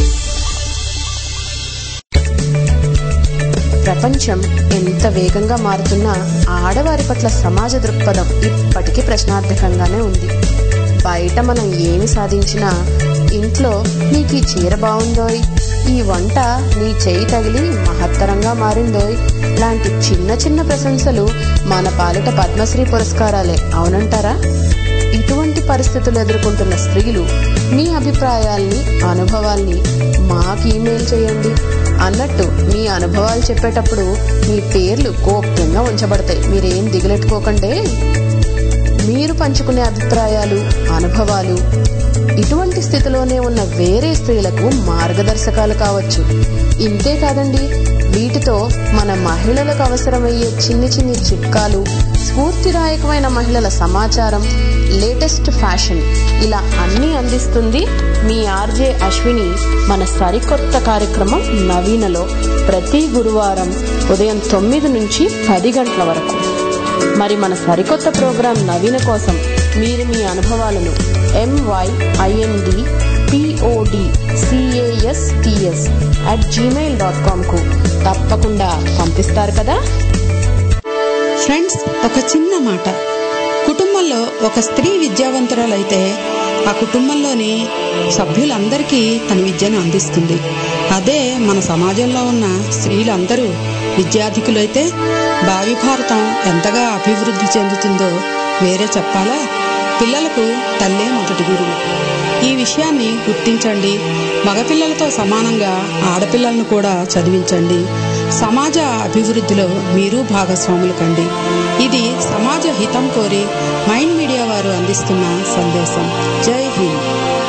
ప్రపంచం ఎంత వేగంగా మారుతున్నా ఆడవారి పట్ల సమాజ దృక్పథం ఇప్పటికీ ప్రశ్నార్థకంగానే ఉంది బయట మనం ఏమి సాధించినా ఇంట్లో నీకు ఈ చీర బాగుందోయ్ ఈ వంట నీ చేయి తగిలి మహత్తరంగా మారిందోయ్ లాంటి చిన్న చిన్న ప్రశంసలు మన పాలిట పద్మశ్రీ పురస్కారాలే అవునంటారా ఇటువంటి పరిస్థితులు ఎదుర్కొంటున్న స్త్రీలు మీ అభిప్రాయాల్ని అనుభవాల్ని మాకు ఇమెయిల్ చేయండి అన్నట్టు మీ అనుభవాలు చెప్పేటప్పుడు మీ పేర్లు గోప్యంగా ఉంచబడతాయి మీరేం దిగులెట్టుకోకండి మీరు పంచుకునే అభిప్రాయాలు అనుభవాలు ఇటువంటి స్థితిలోనే ఉన్న వేరే స్త్రీలకు మార్గదర్శకాలు కావచ్చు ఇంతే కాదండి వీటితో మన మహిళలకు అవసరమయ్యే చిన్ని చిన్ని చిట్కాలు స్ఫూర్తిదాయకమైన మహిళల సమాచారం లేటెస్ట్ ఫ్యాషన్ ఇలా అన్నీ అందిస్తుంది మీ ఆర్జే అశ్విని మన సరికొత్త కార్యక్రమం నవీనలో ప్రతి గురువారం ఉదయం తొమ్మిది నుంచి పది గంటల వరకు మరి మన సరికొత్త ప్రోగ్రాం నవీన కోసం మీరు మీ అనుభవాలను M Y I N D P O D C A S T S at Gmail dot కామ్కు తప్పకుండా పంపిస్తారు కదా ఫ్రెండ్స్ ఒక చిన్న మాట కుటుంబంలో ఒక స్త్రీ విద్యావంతురాలైతే ఆ కుటుంబంలోని సభ్యులందరికీ తన విద్యను అందిస్తుంది అదే మన సమాజంలో ఉన్న స్త్రీలందరూ విద్యాధికులైతే భావి భారతం ఎంతగా అభివృద్ధి చెందుతుందో వేరే చెప్పాలా పిల్లలకు తల్లే మొదటి గురువు ఈ విషయాన్ని గుర్తించండి మగపిల్లలతో సమానంగా ఆడపిల్లలను కూడా చదివించండి సమాజ అభివృద్ధిలో మీరు భాగస్వాములు కండి ఇది సమాజ హితం కోరి మైండ్ మీడియా వారు అందిస్తున్న సందేశం జై హింద్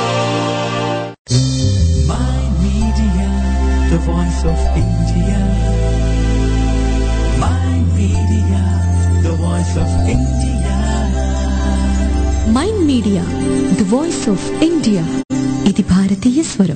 Mind Media, the voice of India. Mind Media, the voice of India. Mind Media the voice of India ఇది భారతీయ స్వరం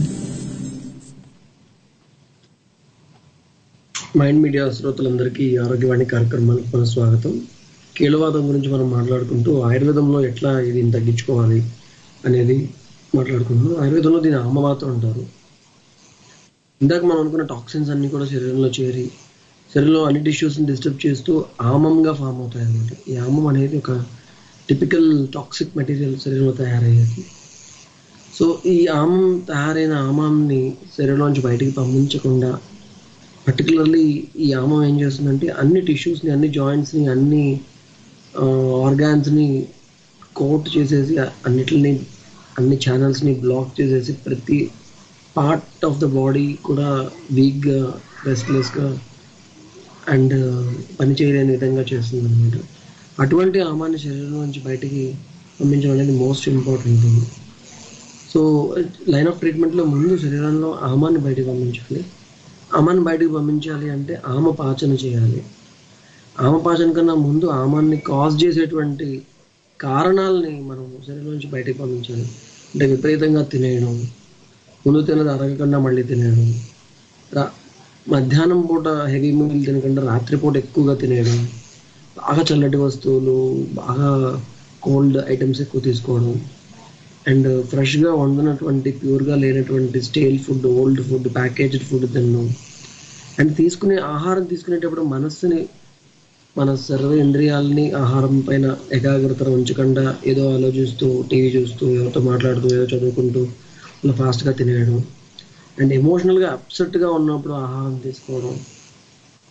మైండ్ మీడియా శ్రోతలందరికీ ఈ ఆరోగ్యవాణి కార్యక్రమానికి మన స్వాగతం కీళ్ళవాదం గురించి మనం మాట్లాడుకుంటూ ఆయుర్వేదంలో ఎట్లా ఇది తగ్గించుకోవాలి అనేది మాట్లాడుకుంటున్నాం ఆయుర్వేదంలో దీని ఆమవాతం అంటారు ఇందాక మనం అనుకున్న టాక్సిన్స్ అన్ని కూడా శరీరంలో చేరి శరీరంలో అన్ని టిష్యూస్ని డిస్టర్బ్ చేస్తూ ఆమంగా ఫామ్ అవుతాయి అన్నమాట ఈ ఆమం అనేది ఒక టిపికల్ టాక్సిక్ మెటీరియల్ శరీరంలో తయారయ్యేది సో ఈ ఆమం తయారైన ఆమాన్ని శరీరంలోంచి బయటికి పంపించకుండా పర్టికులర్లీ ఈ ఆమం ఏం చేస్తుందంటే అన్ని టిష్యూస్ని అన్ని జాయింట్స్ని అన్ని ఆర్గాన్స్ని కోట్ చేసేసి అన్నిటిని అన్ని ఛానల్స్ని బ్లాక్ చేసేసి ప్రతి పార్ట్ ఆఫ్ ద బాడీ కూడా వీక్గా రెస్ట్లెస్గా అండ్ పని చేయలేని విధంగా చేస్తుంది అనమాట అటువంటి ఆమాన్ని శరీరం నుంచి బయటికి పంపించడం అనేది most important thing so line of ట్రీట్మెంట్లో ముందు శరీరంలో ఆమాన్ని బయటికి పంపించాలి ఆమాన్ని బయటికి పంపించాలి అంటే ఆమ పాచన చేయాలి ఆమ పాచన కన్నా ముందు ఆమాన్ని కాజ్ చేసేటువంటి కారణాలని మనం శరీరం నుంచి బయటికి పంపించాలి అంటే విపరీతంగా తినేయడం ముందు తినది అరగకుండా మళ్ళీ తినేయడం రా మధ్యాహ్నం పూట హెవీ మీల్ తినకుండా రాత్రిపూట ఎక్కువగా తినేయడం బాగా చల్లటి వస్తువులు బాగా కోల్డ్ ఐటమ్స్ ఎక్కువ తీసుకోవడం అండ్ ఫ్రెష్గా వండినటువంటి ప్యూర్గా లేనటువంటి stale food old food packaged food తినడం అండ్ తీసుకునే ఆహారం తీసుకునేటప్పుడు మనస్సుని మన సర్వ ఇంద్రియాలని ఆహారం పైన ఏకాగ్రత ఉంచకుండా ఏదో ఆలోచిస్తూ టీవీ చూస్తూ ఎవరితో మాట్లాడుతూ ఏదో చదువుకుంటూ అలా ఫాస్ట్గా తినేయడం అండ్ ఎమోషనల్గా అప్సెట్గా ఉన్నప్పుడు ఆహారం తీసుకోవడం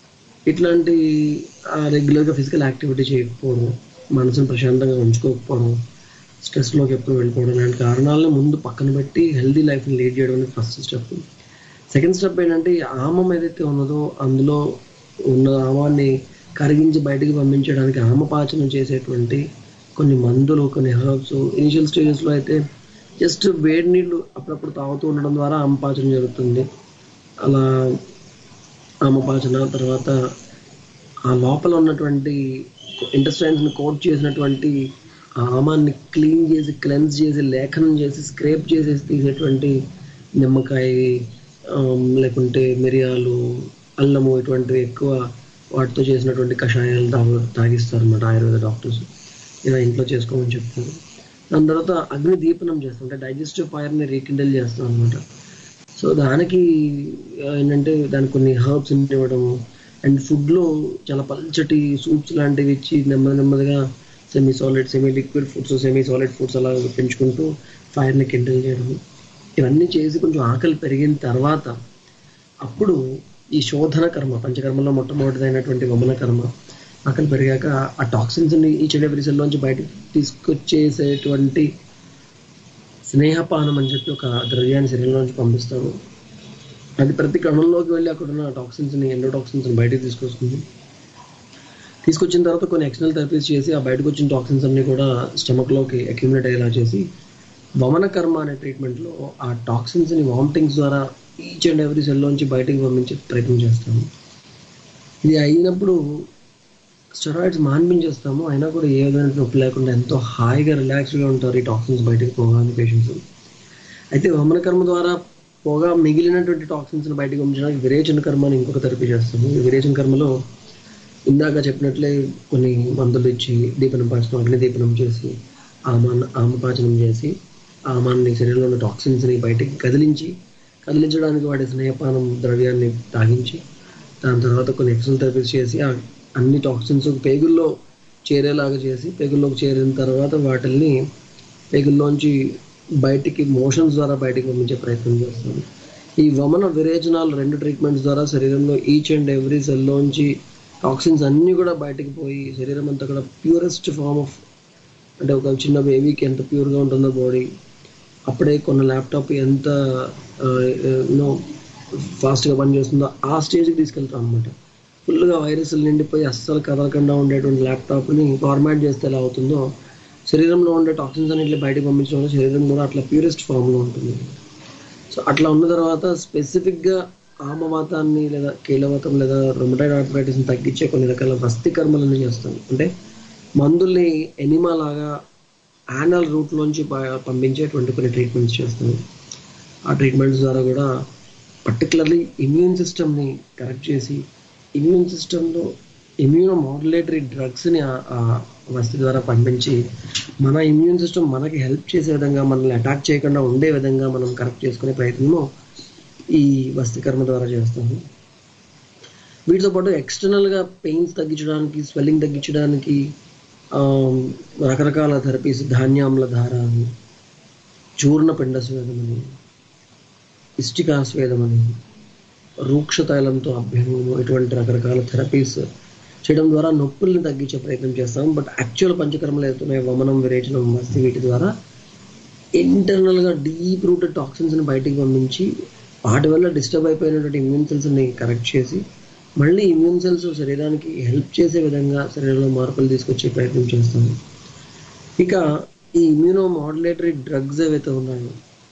ఇట్లాంటి రెగ్యులర్గా ఫిజికల్ యాక్టివిటీ చేయకపోవడం మనసును ప్రశాంతంగా ఉంచుకోకపోవడం స్ట్రెస్లోకి ఎప్పుడు వెళ్ళిపోవడం ఇలాంటి కారణాలను ముందు పక్కన పెట్టి హెల్దీ లైఫ్ని లీడ్ చేయడం అనేది ఫస్ట్ స్టెప్ సెకండ్ స్టెప్ ఏంటంటే ఈ ఆమం ఏదైతే ఉన్నదో అందులో ఉన్న ఆమాన్ని కరిగించి బయటికి పంపించడానికి ఆమపాచనం చేసేటువంటి కొన్ని మందులు కొన్ని హర్బ్స్ ఇనిషియల్ స్టేజెస్లో అయితే జస్ట్ వేడి నీళ్ళు అప్పుడప్పుడు తాగుతూ ఉండడం ద్వారా ఆమపాచనం జరుగుతుంది అలా ఆమపాచన తర్వాత ఆ లోపల ఉన్నటువంటి ఇంటెస్టైన్స్ని కోట్ చేసినటువంటి ఆ ఆమాన్ని క్లీన్ చేసి క్లెన్స్ చేసి లేఖనం చేసి స్క్రేప్ చేసేసి తీసేటువంటి నిమ్మకాయ ఆమ్, లేకుంటే మిరియాలు అల్లము ఇటువంటివి ఎక్కువ వాటితో చేసినటువంటి కషాయాలు తాగు తాగిస్తారు అన్నమాట ఆయుర్వేద డాక్టర్స్ ఇలా ఇంట్లో చేసుకోమని చెప్తారు దాని తర్వాత అగ్ని దీపనం చేస్తాం అంటే డైజెస్టివ్ ఫైర్ని రీకిండల్ చేస్తాం అనమాట సో దానికి ఆ, ఏంటంటే దానికి కొన్ని హర్బ్స్ ఇవ్వడము అండ్ ఫుడ్లో చాలా పల్చటి సూప్స్ లాంటివి ఇచ్చి నెమ్మది నెమ్మదిగా semi solid semi liquid foods semi solid foods అలా పెంచుకుంటూ ఫైర్ని కిండల్ చేయడం ఇవన్నీ చేసి కొంచెం ఆకలి పెరిగిన తర్వాత అప్పుడు ఈ శోధన కర్మ పంచకర్మలో మొట్టమొదటిదైనటువంటి వమన కర్మ ఆకలి పెరిగాక ఆ టాక్సిన్స్ని ఈ చెడు నుంచి బయటకు తీసుకొచ్చేసేటువంటి స్నేహపానం అని చెప్పి ఒక ద్రవ్యాన్ని శరీరంలోంచి పంపిస్తాము అది ప్రతి కణంలోకి వెళ్ళి అక్కడ ఉన్న టాక్సిన్స్ని ఎండోటాక్సిన్స్ని బయటకు తీసుకొస్తుంది తీసుకొచ్చిన తర్వాత కొన్ని ఎక్స్టర్నల్ థెరపీస్ చేసి ఆ బయటకు వచ్చిన టాక్సిన్స్ అన్ని కూడా స్టమక్లోకి అక్యుములేట్ అయ్యేలా చేసి వమన కర్మ అనే ట్రీట్మెంట్లో ఆ టాక్సిన్స్ని వామిటింగ్స్ ద్వారా ఈచ్ అండ్ ఎవ్రీ సెల్లోంచి బయటకు పంపించే ప్రయత్నం చేస్తాము ఇది అయినప్పుడు స్టెరాయిడ్స్ మాన్పించేస్తాము అయినా కూడా ఏ విధమైన నొప్పి లేకుండా ఎంతో హాయిగా రిలాక్స్డ్గా ఉంటారు ఈ టాక్సిన్స్ బయటకు పోగానే పేషెంట్స్ అయితే వమన కర్మ ద్వారా పోగా మిగిలినటువంటి టాక్సిన్స్ని బయటకు పంపించడానికి విరేచన కర్మ అని ఇంకొక థెరపీ చేస్తాము ఈ విరేచన కర్మలో ఇందాక చెప్పినట్లే కొన్ని మందులు ఇచ్చి దీపనం పాచనం అగ్ని దీపనం చేసి ఆమాన్ ఆమపాచనం చేసి ఆమాన్ని శరీరంలో ఉన్న టాక్సిన్స్ని బయటికి కదిలించి కదిలించడానికి వాడే స్నేహపానం ద్రవ్యాన్ని తాగించి దాని తర్వాత కొన్ని ఎక్సల్ థెరపీస్ చేసి ఆ అన్ని టాక్సిన్స్ పేగుల్లో చేరేలాగా చేసి పేగుల్లోకి చేరిన తర్వాత వాటిల్ని పేగుల్లోంచి బయటికి మోషన్స్ ద్వారా బయటికి పంపించే ప్రయత్నం చేస్తాం ఈ వమన విరేచనాలు రెండు ట్రీట్మెంట్స్ ద్వారా శరీరంలో ఈచ్ అండ్ ఎవ్రీ సెల్లోంచి టాక్సిన్స్ అన్నీ కూడా బయటికి పోయి శరీరం అంతా కూడా ప్యూరెస్ట్ ఫామ్ ఆఫ్ అంటే ఒక చిన్న బేబీకి ఎంత ప్యూర్గా ఉంటుందో బాడీ అప్పుడే కొన్న ల్యాప్టాప్ ఎంత యూనో ఫాస్ట్గా పనిచేస్తుందో ఆ స్టేజ్కి తీసుకెళ్తాం అనమాట ఫుల్గా వైరస్లు నిండిపోయి అస్సలు కదలకుండా ఉండేటువంటి ల్యాప్టాప్ని ఫార్మాట్ చేస్తే ఎలా అవుతుందో శరీరంలో ఉండే టాక్సిన్స్ అన్నింటిని బయటకు పంపించడం వల్ల శరీరం కూడా అట్లా ప్యూరెస్ట్ ఫామ్లో ఉంటుంది సో అట్లా ఉన్న తర్వాత స్పెసిఫిక్గా ఆమవాతాన్ని లేదా కీలవాతం లేదా రొమటైడ్ ఆర్థరైటిస్ని తగ్గించే కొన్ని రకాల వస్తి కర్మలను చేస్తాం అంటే మందుల్ని ఎనిమా లాగా యానల్ రూట్లోంచి ప- పంపించేటువంటి కొన్ని ట్రీట్మెంట్స్ చేస్తాం ఆ ట్రీట్మెంట్స్ ద్వారా కూడా పర్టికులర్లీ ఇమ్యూన్ సిస్టమ్ని కరెక్ట్ చేసి ఇమ్యూన్ సిస్టంలో ఇమ్యూనో మాడ్యులేటరీ డ్రగ్స్ని ఆ వస్తు ద్వారా పంపించి మన ఇమ్యూన్ సిస్టమ్ మనకి హెల్ప్ చేసే విధంగా మనల్ని అటాక్ చేయకుండా ఉండే విధంగా మనం కరెక్ట్ చేసుకునే ప్రయత్నము ఈ వస్తికర్మ ద్వారా చేస్తాము వీటితో పాటు ఎక్స్టర్నల్గా పెయిన్స్ తగ్గించడానికి స్వెల్లింగ్ తగ్గించడానికి ఆ, రకరకాల థెరపీస్ ధాన్యామ్ల ధార అని చూర్ణ పిండ స్వేదం అని ఇష్టికా స్వేదం అని రూక్ష తైలంతో అభ్యంగము ఇటువంటి రకరకాల థెరపీస్ చేయడం ద్వారా నొప్పుల్ని తగ్గించే ప్రయత్నం చేస్తాం బట్ యాక్చువల్ పంచకర్మలు అవుతున్నాయి వమనం విరేచనం వస్తి వీటి ద్వారా ఇంటర్నల్గా డీప్ రూటెడ్ టాక్సిన్స్ని బయటికి పంపించి వాటి వల్ల డిస్టర్బ్ అయిపోయినటువంటి ఇమ్యూన్ సెల్స్ని కరెక్ట్ చేసి మళ్ళీ ఇమ్యూన్ సెల్స్ శరీరానికి హెల్ప్ చేసే విధంగా శరీరంలో మార్పులు తీసుకొచ్చే ప్రయత్నం చేస్తాము ఇక ఈ ఇమ్యూనో మాడ్యులేటరీ డ్రగ్స్ ఏవైతే ఉన్నాయో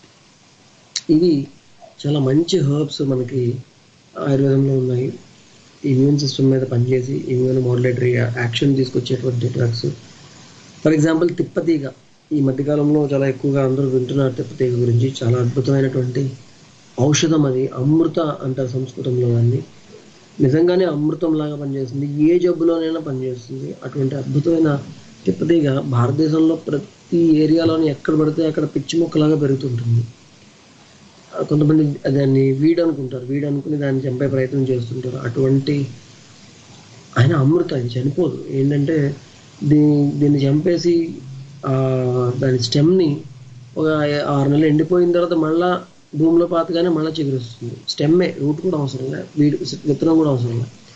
ఇవి చాలా మంచి హర్బ్స్ మనకి ఆయుర్వేదంలో ఉన్నాయి ఇమ్యూన్ సిస్టమ్ మీద పనిచేసి ఇమ్యూన్ మాడ్యులేటరీ యాక్షన్ తీసుకొచ్చేటువంటి డ్రగ్స్ ఫర్ ఎగ్జాంపుల్ తిప్పతీగ ఈ మధ్యకాలంలో చాలా ఎక్కువగా అందరూ వింటున్నారు తిప్పతీగ గురించి చాలా అద్భుతమైనటువంటి ఔషధం అది అమృత అంటారు సంస్కృతంలో దాన్ని నిజంగానే అమృతం లాగా పనిచేస్తుంది ఏ జబ్బులోనైనా పనిచేస్తుంది అటువంటి అద్భుతమైన తిప్పతీగ భారతదేశంలో ప్రతి ఏరియాలోని ఎక్కడ పడితే అక్కడ పిచ్చి మొక్కలాగా పెరుగుతుంటుంది ఆ, కొంతమంది దాన్ని వీడ్ అనుకుంటారు వీడ్ అనుకుని దాన్ని చంపే ప్రయత్నం చేస్తుంటారు అటువంటి ఆయన అమృత ఆయన చనిపోదు ఏంటంటే దీన్ని దీన్ని చంపేసి ఆ, దాని స్టెమ్ని ఒక ఆరు నెలలు ఎండిపోయిన తర్వాత మళ్ళా భూమిలో పాతగానే మళ్ళీ చిగురిస్తుంది స్టెమ్మే రూట్ కూడా అవసరం లేదు వీడి విత్తనం కూడా అవసరం లేదు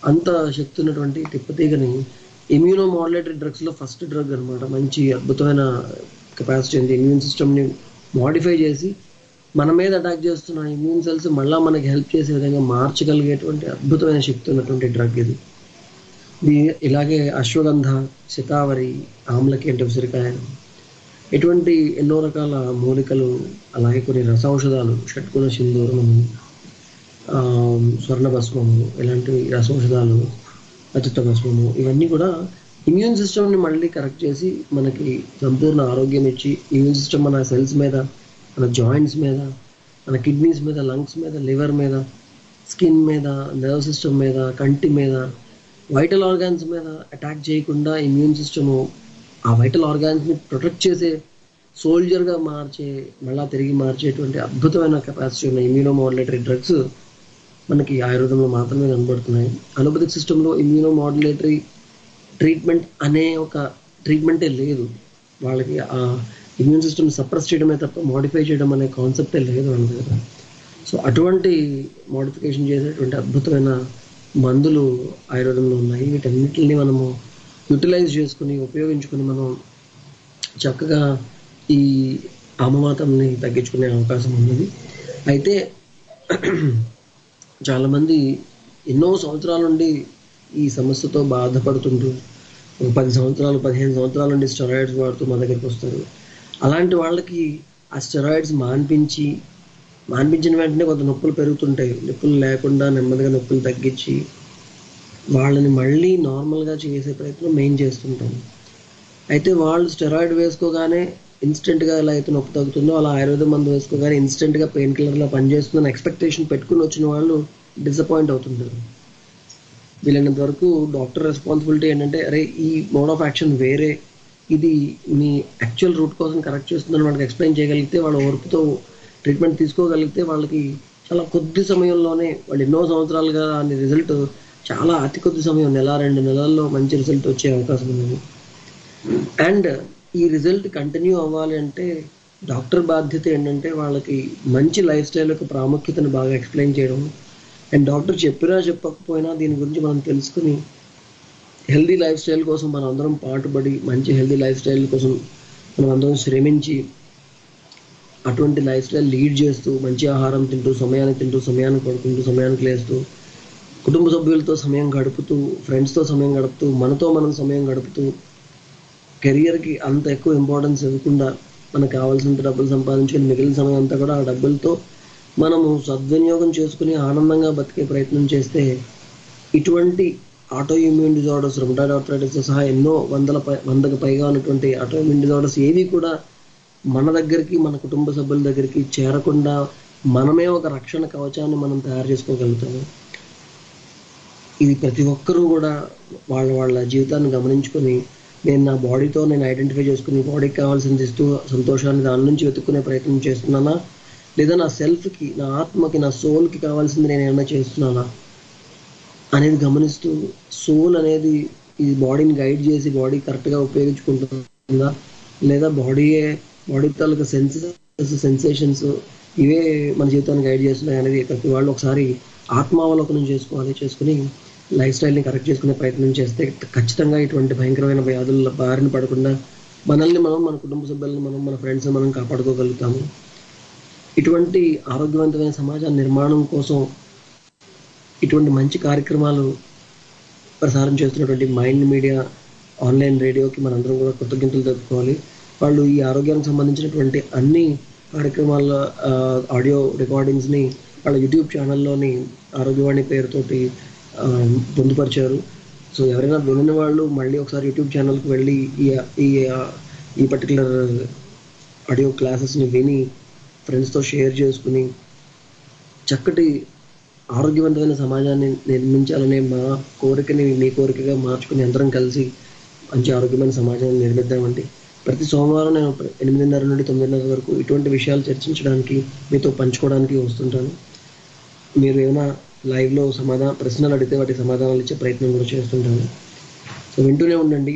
అంత శక్తి ఉన్నటువంటి తిప్పతీగని ఇమ్యూనో మాడ్యులేటరీ డ్రగ్స్లో ఫస్ట్ డ్రగ్ అన్నమాట మంచి అద్భుతమైన కెపాసిటీ ఉంది ఇమ్యూన్ సిస్టమ్ని మాడిఫై చేసి మన మీద అటాక్ చేస్తున్న ఇమ్యూన్ సెల్స్ మళ్ళా మనకి హెల్ప్ చేసే విధంగా మార్చగలిగేటువంటి అద్భుతమైన శక్తి ఉన్నటువంటి డ్రగ్ ఇది ఇది ఇలాగే అశ్వగంధ శతావరి ఆమ్లకి అంటే ఉసిరికాయ ఇటువంటి ఎన్నో రకాల మూలికలు అలాగే కొన్ని రసౌషధాలు షట్కుల సింధూరము ఆ, స్వర్ణ భస్మము ఇలాంటి రసౌషధాలు అత్యుత్త భస్మము ఇవన్నీ కూడా ఇమ్యూన్ సిస్టమ్ని మళ్ళీ కరెక్ట్ చేసి మనకి సంపూర్ణ ఆరోగ్యం ఇచ్చి ఇమ్యూన్ సిస్టమ్ మన సెల్స్ మీద మన జాయింట్స్ మీద మన కిడ్నీస్ మీద లంగ్స్ మీద లివర్ మీద స్కిన్ మీద నర్వ్ సిస్టమ్ మీద కంటి మీద వైటల్ ఆర్గాన్స్ మీద అటాక్ చేయకుండా ఇమ్యూన్ సిస్టమ్ ఆ వైటల్ ఆర్గాన్స్ని ప్రొటెక్ట్ చేసే సోల్జర్గా మార్చే మళ్ళా తిరిగి మార్చేటువంటి అద్భుతమైన కెపాసిటీ ఉన్న ఇమ్యూనో మాడ్యులేటరీ డ్రగ్స్ మనకి ఆయుర్వేదంలో మాత్రమే కనబడుతున్నాయి అలోపతిక్ సిస్టంలో ఇమ్యూనో మాడ్యులేటరీ ట్రీట్మెంట్ అనే ఒక ట్రీట్మెంటే లేదు వాళ్ళకి ఆ ఇమ్యూన్ సిస్టమ్ సప్రెస్ చేయడమే తప్ప మాడిఫై చేయడం అనే కాన్సెప్టే లేదు వాళ్ళ దగ్గర సో అటువంటి మోడిఫికేషన్ చేసేటువంటి అద్భుతమైన మందులు ఆయుర్వేదంలో ఉన్నాయి వీటన్నిటిని మనము యూటిలైజ్ చేసుకుని ఉపయోగించుకుని మనం చక్కగా ఈ ఆమవాతంని తగ్గించుకునే అవకాశం ఉన్నది అయితే చాలామంది ఎన్నో సంవత్సరాల నుండి ఈ సమస్యతో బాధపడుతుంటూ ఒక పది సంవత్సరాలు పదిహేను సంవత్సరాల నుండి స్టెరాయిడ్స్ వాడుతూ మా దగ్గరికి వస్తారు అలాంటి వాళ్ళకి ఆ స్టెరాయిడ్స్ మాన్పించి మాన్పించిన వెంటనే కొంత నొప్పులు పెరుగుతుంటాయి నొప్పులు లేకుండా నెమ్మదిగా నొప్పులు తగ్గించి వాళ్ళని మళ్ళీ నార్మల్గా చేసే ప్రయత్నం మెయిన్ చేస్తుంటాం అయితే వాళ్ళు స్టెరాయిడ్ వేసుకోగానే ఇన్స్టెంట్గా ఎలా అయితే నొప్పి తగ్గుతుందో అలా ఆయుర్వేదం మందు వేసుకోగానే ఇన్స్టెంట్గా పెయిన్ కిల్లర్లా పనిచేస్తుందని ఎక్స్పెక్టేషన్ పెట్టుకుని వచ్చిన వాళ్ళు డిసప్పాయింట్ అవుతుంటారు వీలైనంత వరకు డాక్టర్ రెస్పాన్సిబిలిటీ ఏంటంటే అరే ఈ మోడ్ ఆఫ్ యాక్షన్ వేరే ఇది మీ యాక్చువల్ రూట్ కోసం కరెక్ట్ చేస్తుందని వాళ్ళకి ఎక్స్ప్లెయిన్ చేయగలిగితే వాళ్ళ ఓర్పుతో ట్రీట్మెంట్ తీసుకోగలిగితే వాళ్ళకి చాలా కొద్ది సమయంలోనే వాళ్ళు ఎన్నో సంవత్సరాలుగా దాని రిజల్ట్ చాలా అతి కొద్ది సమయం నెల రెండు నెలల్లో మంచి రిజల్ట్ వచ్చే అవకాశం ఉంది అండ్ ఈ రిజల్ట్ కంటిన్యూ అవ్వాలి అంటే డాక్టర్ బాధ్యత ఏంటంటే వాళ్ళకి మంచి లైఫ్ స్టైల్ యొక్క ప్రాముఖ్యతను బాగా ఎక్స్ప్లెయిన్ చేయడం అండ్ డాక్టర్ చెప్పినా చెప్పకపోయినా దీని గురించి మనం తెలుసుకుని హెల్దీ లైఫ్ స్టైల్ కోసం మనం అందరం పాటుపడి మంచి హెల్దీ లైఫ్ స్టైల్ కోసం మనం అందరం శ్రమించి అటువంటి లైఫ్ స్టైల్ లీడ్ చేస్తూ మంచి ఆహారం తింటూ సమయానికి తింటూ సమయానికి పడుకుంటూ సమయానికి లేస్తూ కుటుంబ సభ్యులతో సమయం గడుపుతూ ఫ్రెండ్స్తో సమయం గడుపుతూ మనతో మనం సమయం గడుపుతూ కెరియర్కి అంత ఎక్కువ ఇంపార్టెన్స్ ఇవ్వకుండా మనకు కావాల్సినంత డబ్బులు సంపాదించుకొని మిగిలిన సమయం అంతా కూడా ఆ డబ్బులతో మనము సద్వినియోగం చేసుకుని ఆనందంగా బతికే ప్రయత్నం చేస్తే ఇటువంటి autoimmune disorders rheumatoid arthritis సహా ఎన్నో వందల పై వందకు పైగా ఉన్నటువంటి ఆటో ఇమ్యూన్ డిజార్డర్స్ ఏవి కూడా మన దగ్గరికి మన కుటుంబ సభ్యుల దగ్గరికి చేరకుండా మనమే ఒక రక్షణ కవచాన్ని మనం తయారు చేసుకోగలుగుతాము ఇది ప్రతి ఒక్కరూ కూడా వాళ్ళ వాళ్ళ జీవితాన్ని గమనించుకొని నేను నా బాడీతో నేను ఐడెంటిఫై చేసుకుని బాడీకి కావాల్సింది ఇస్తూ సంతోషాన్ని దాని నుంచి వెతుక్కునే ప్రయత్నం చేస్తున్నానా లేదా నా సెల్ఫ్కి నా ఆత్మకి నా సోల్కి కావాల్సింది నేను ఏమైనా చేస్తున్నానా అనేది గమనిస్తూ సోల్ అనేది ఈ బాడీని గైడ్ చేసి బాడీ కరెక్ట్గా ఉపయోగించుకుంటుందా లేదా బాడీయే బాడీ తాలూకా సెన్సెస్ సెన్సేషన్స్ ఇవే మన జీవితాన్ని గైడ్ చేస్తున్నాయి అనేది ప్రతి వాళ్ళు ఒకసారి ఆత్మావలోకనం చేసుకోవాలి చేసుకుని లైఫ్ స్టైల్ని కరెక్ట్ చేసుకునే ప్రయత్నం చేస్తే ఖచ్చితంగా ఇటువంటి భయంకరమైన వ్యాధుల బారిన పడకుండా మనల్ని మనం మన కుటుంబ సభ్యులను మనం మన ఫ్రెండ్స్ మనం కాపాడుకోగలుగుతాము ఇటువంటి ఆరోగ్యవంతమైన సమాజ నిర్మాణం కోసం ఇటువంటి మంచి కార్యక్రమాలు ప్రసారం చేస్తున్నటువంటి మైండ్ మీడియా ఆన్లైన్ రేడియోకి మనందరం కూడా కృతజ్ఞతలు తెలుపుకోవాలి వాళ్ళు ఈ ఆరోగ్యానికి సంబంధించినటువంటి అన్ని కార్యక్రమాల ఆడియో రికార్డింగ్స్ని వాళ్ళ యూట్యూబ్ ఛానల్లోని ఆరోగ్యవాణి పేరుతోటి ఆ, పొందుపరిచారు సో ఎవరైనా వినని వాళ్ళు మళ్ళీ ఒకసారి యూట్యూబ్ ఛానల్కి వెళ్ళి ఈ ఈ ఈ పర్టికులర్ ఆడియో క్లాసెస్ని విని ఫ్రెండ్స్తో షేర్ చేసుకుని చక్కటి ఆరోగ్యవంతమైన సమాజాన్ని నిర్మించాలనే మా కోరికని మీ కోరికగా మార్చుకుని అందరం కలిసి మంచి ఆరోగ్యమైన సమాజాన్ని నిర్మిద్దామండి ప్రతి సోమవారం నేను ఎనిమిదిన్నర నుండి తొమ్మిదిన్నర వరకు ఇటువంటి విషయాలు చర్చించడానికి మీతో పంచుకోవడానికి వస్తుంటాను మీరు ఏమైనా లైవ్లో సమాధాన ప్రశ్నలు అడిగితే వాటి సమాధానాలు ఇచ్చే ప్రయత్నం కూడా చేస్తుంటాను సో వింటూనే ఉండండి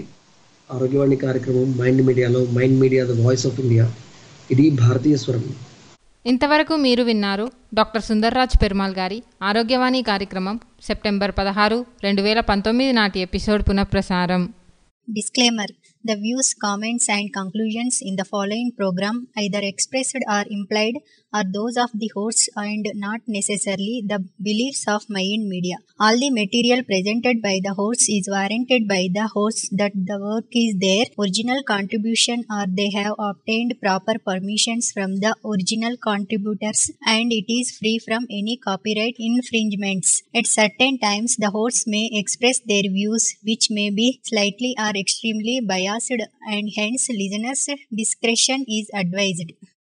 ఆరోగ్యవాణి కార్యక్రమం మైండ్ మీడియాలో Mind Media the voice of India ఇది భారతీయ స్వరం ఇంతవరకు మీరు విన్నారు డాక్టర్ సుందర్రాజ్ పెరుమాల్ గారి ఆరోగ్యవాణి కార్యక్రమం సెప్టెంబర్ పదహారు రెండు వేల పంతొమ్మిది నాటి ఎపిసోడ్ పునఃప్రసారం Disclaimer The views, comments, and conclusions in the following program, either expressed or implied, are those of the hosts and not necessarily the beliefs of Mayan Media. All the material presented by the hosts is warranted by the hosts that the work is their original contribution or they have obtained proper permissions from the original contributors and it is free from any copyright infringements. At certain times, the hosts may express their views which may be slightly or extremely biased and hence listeners' discretion is advised.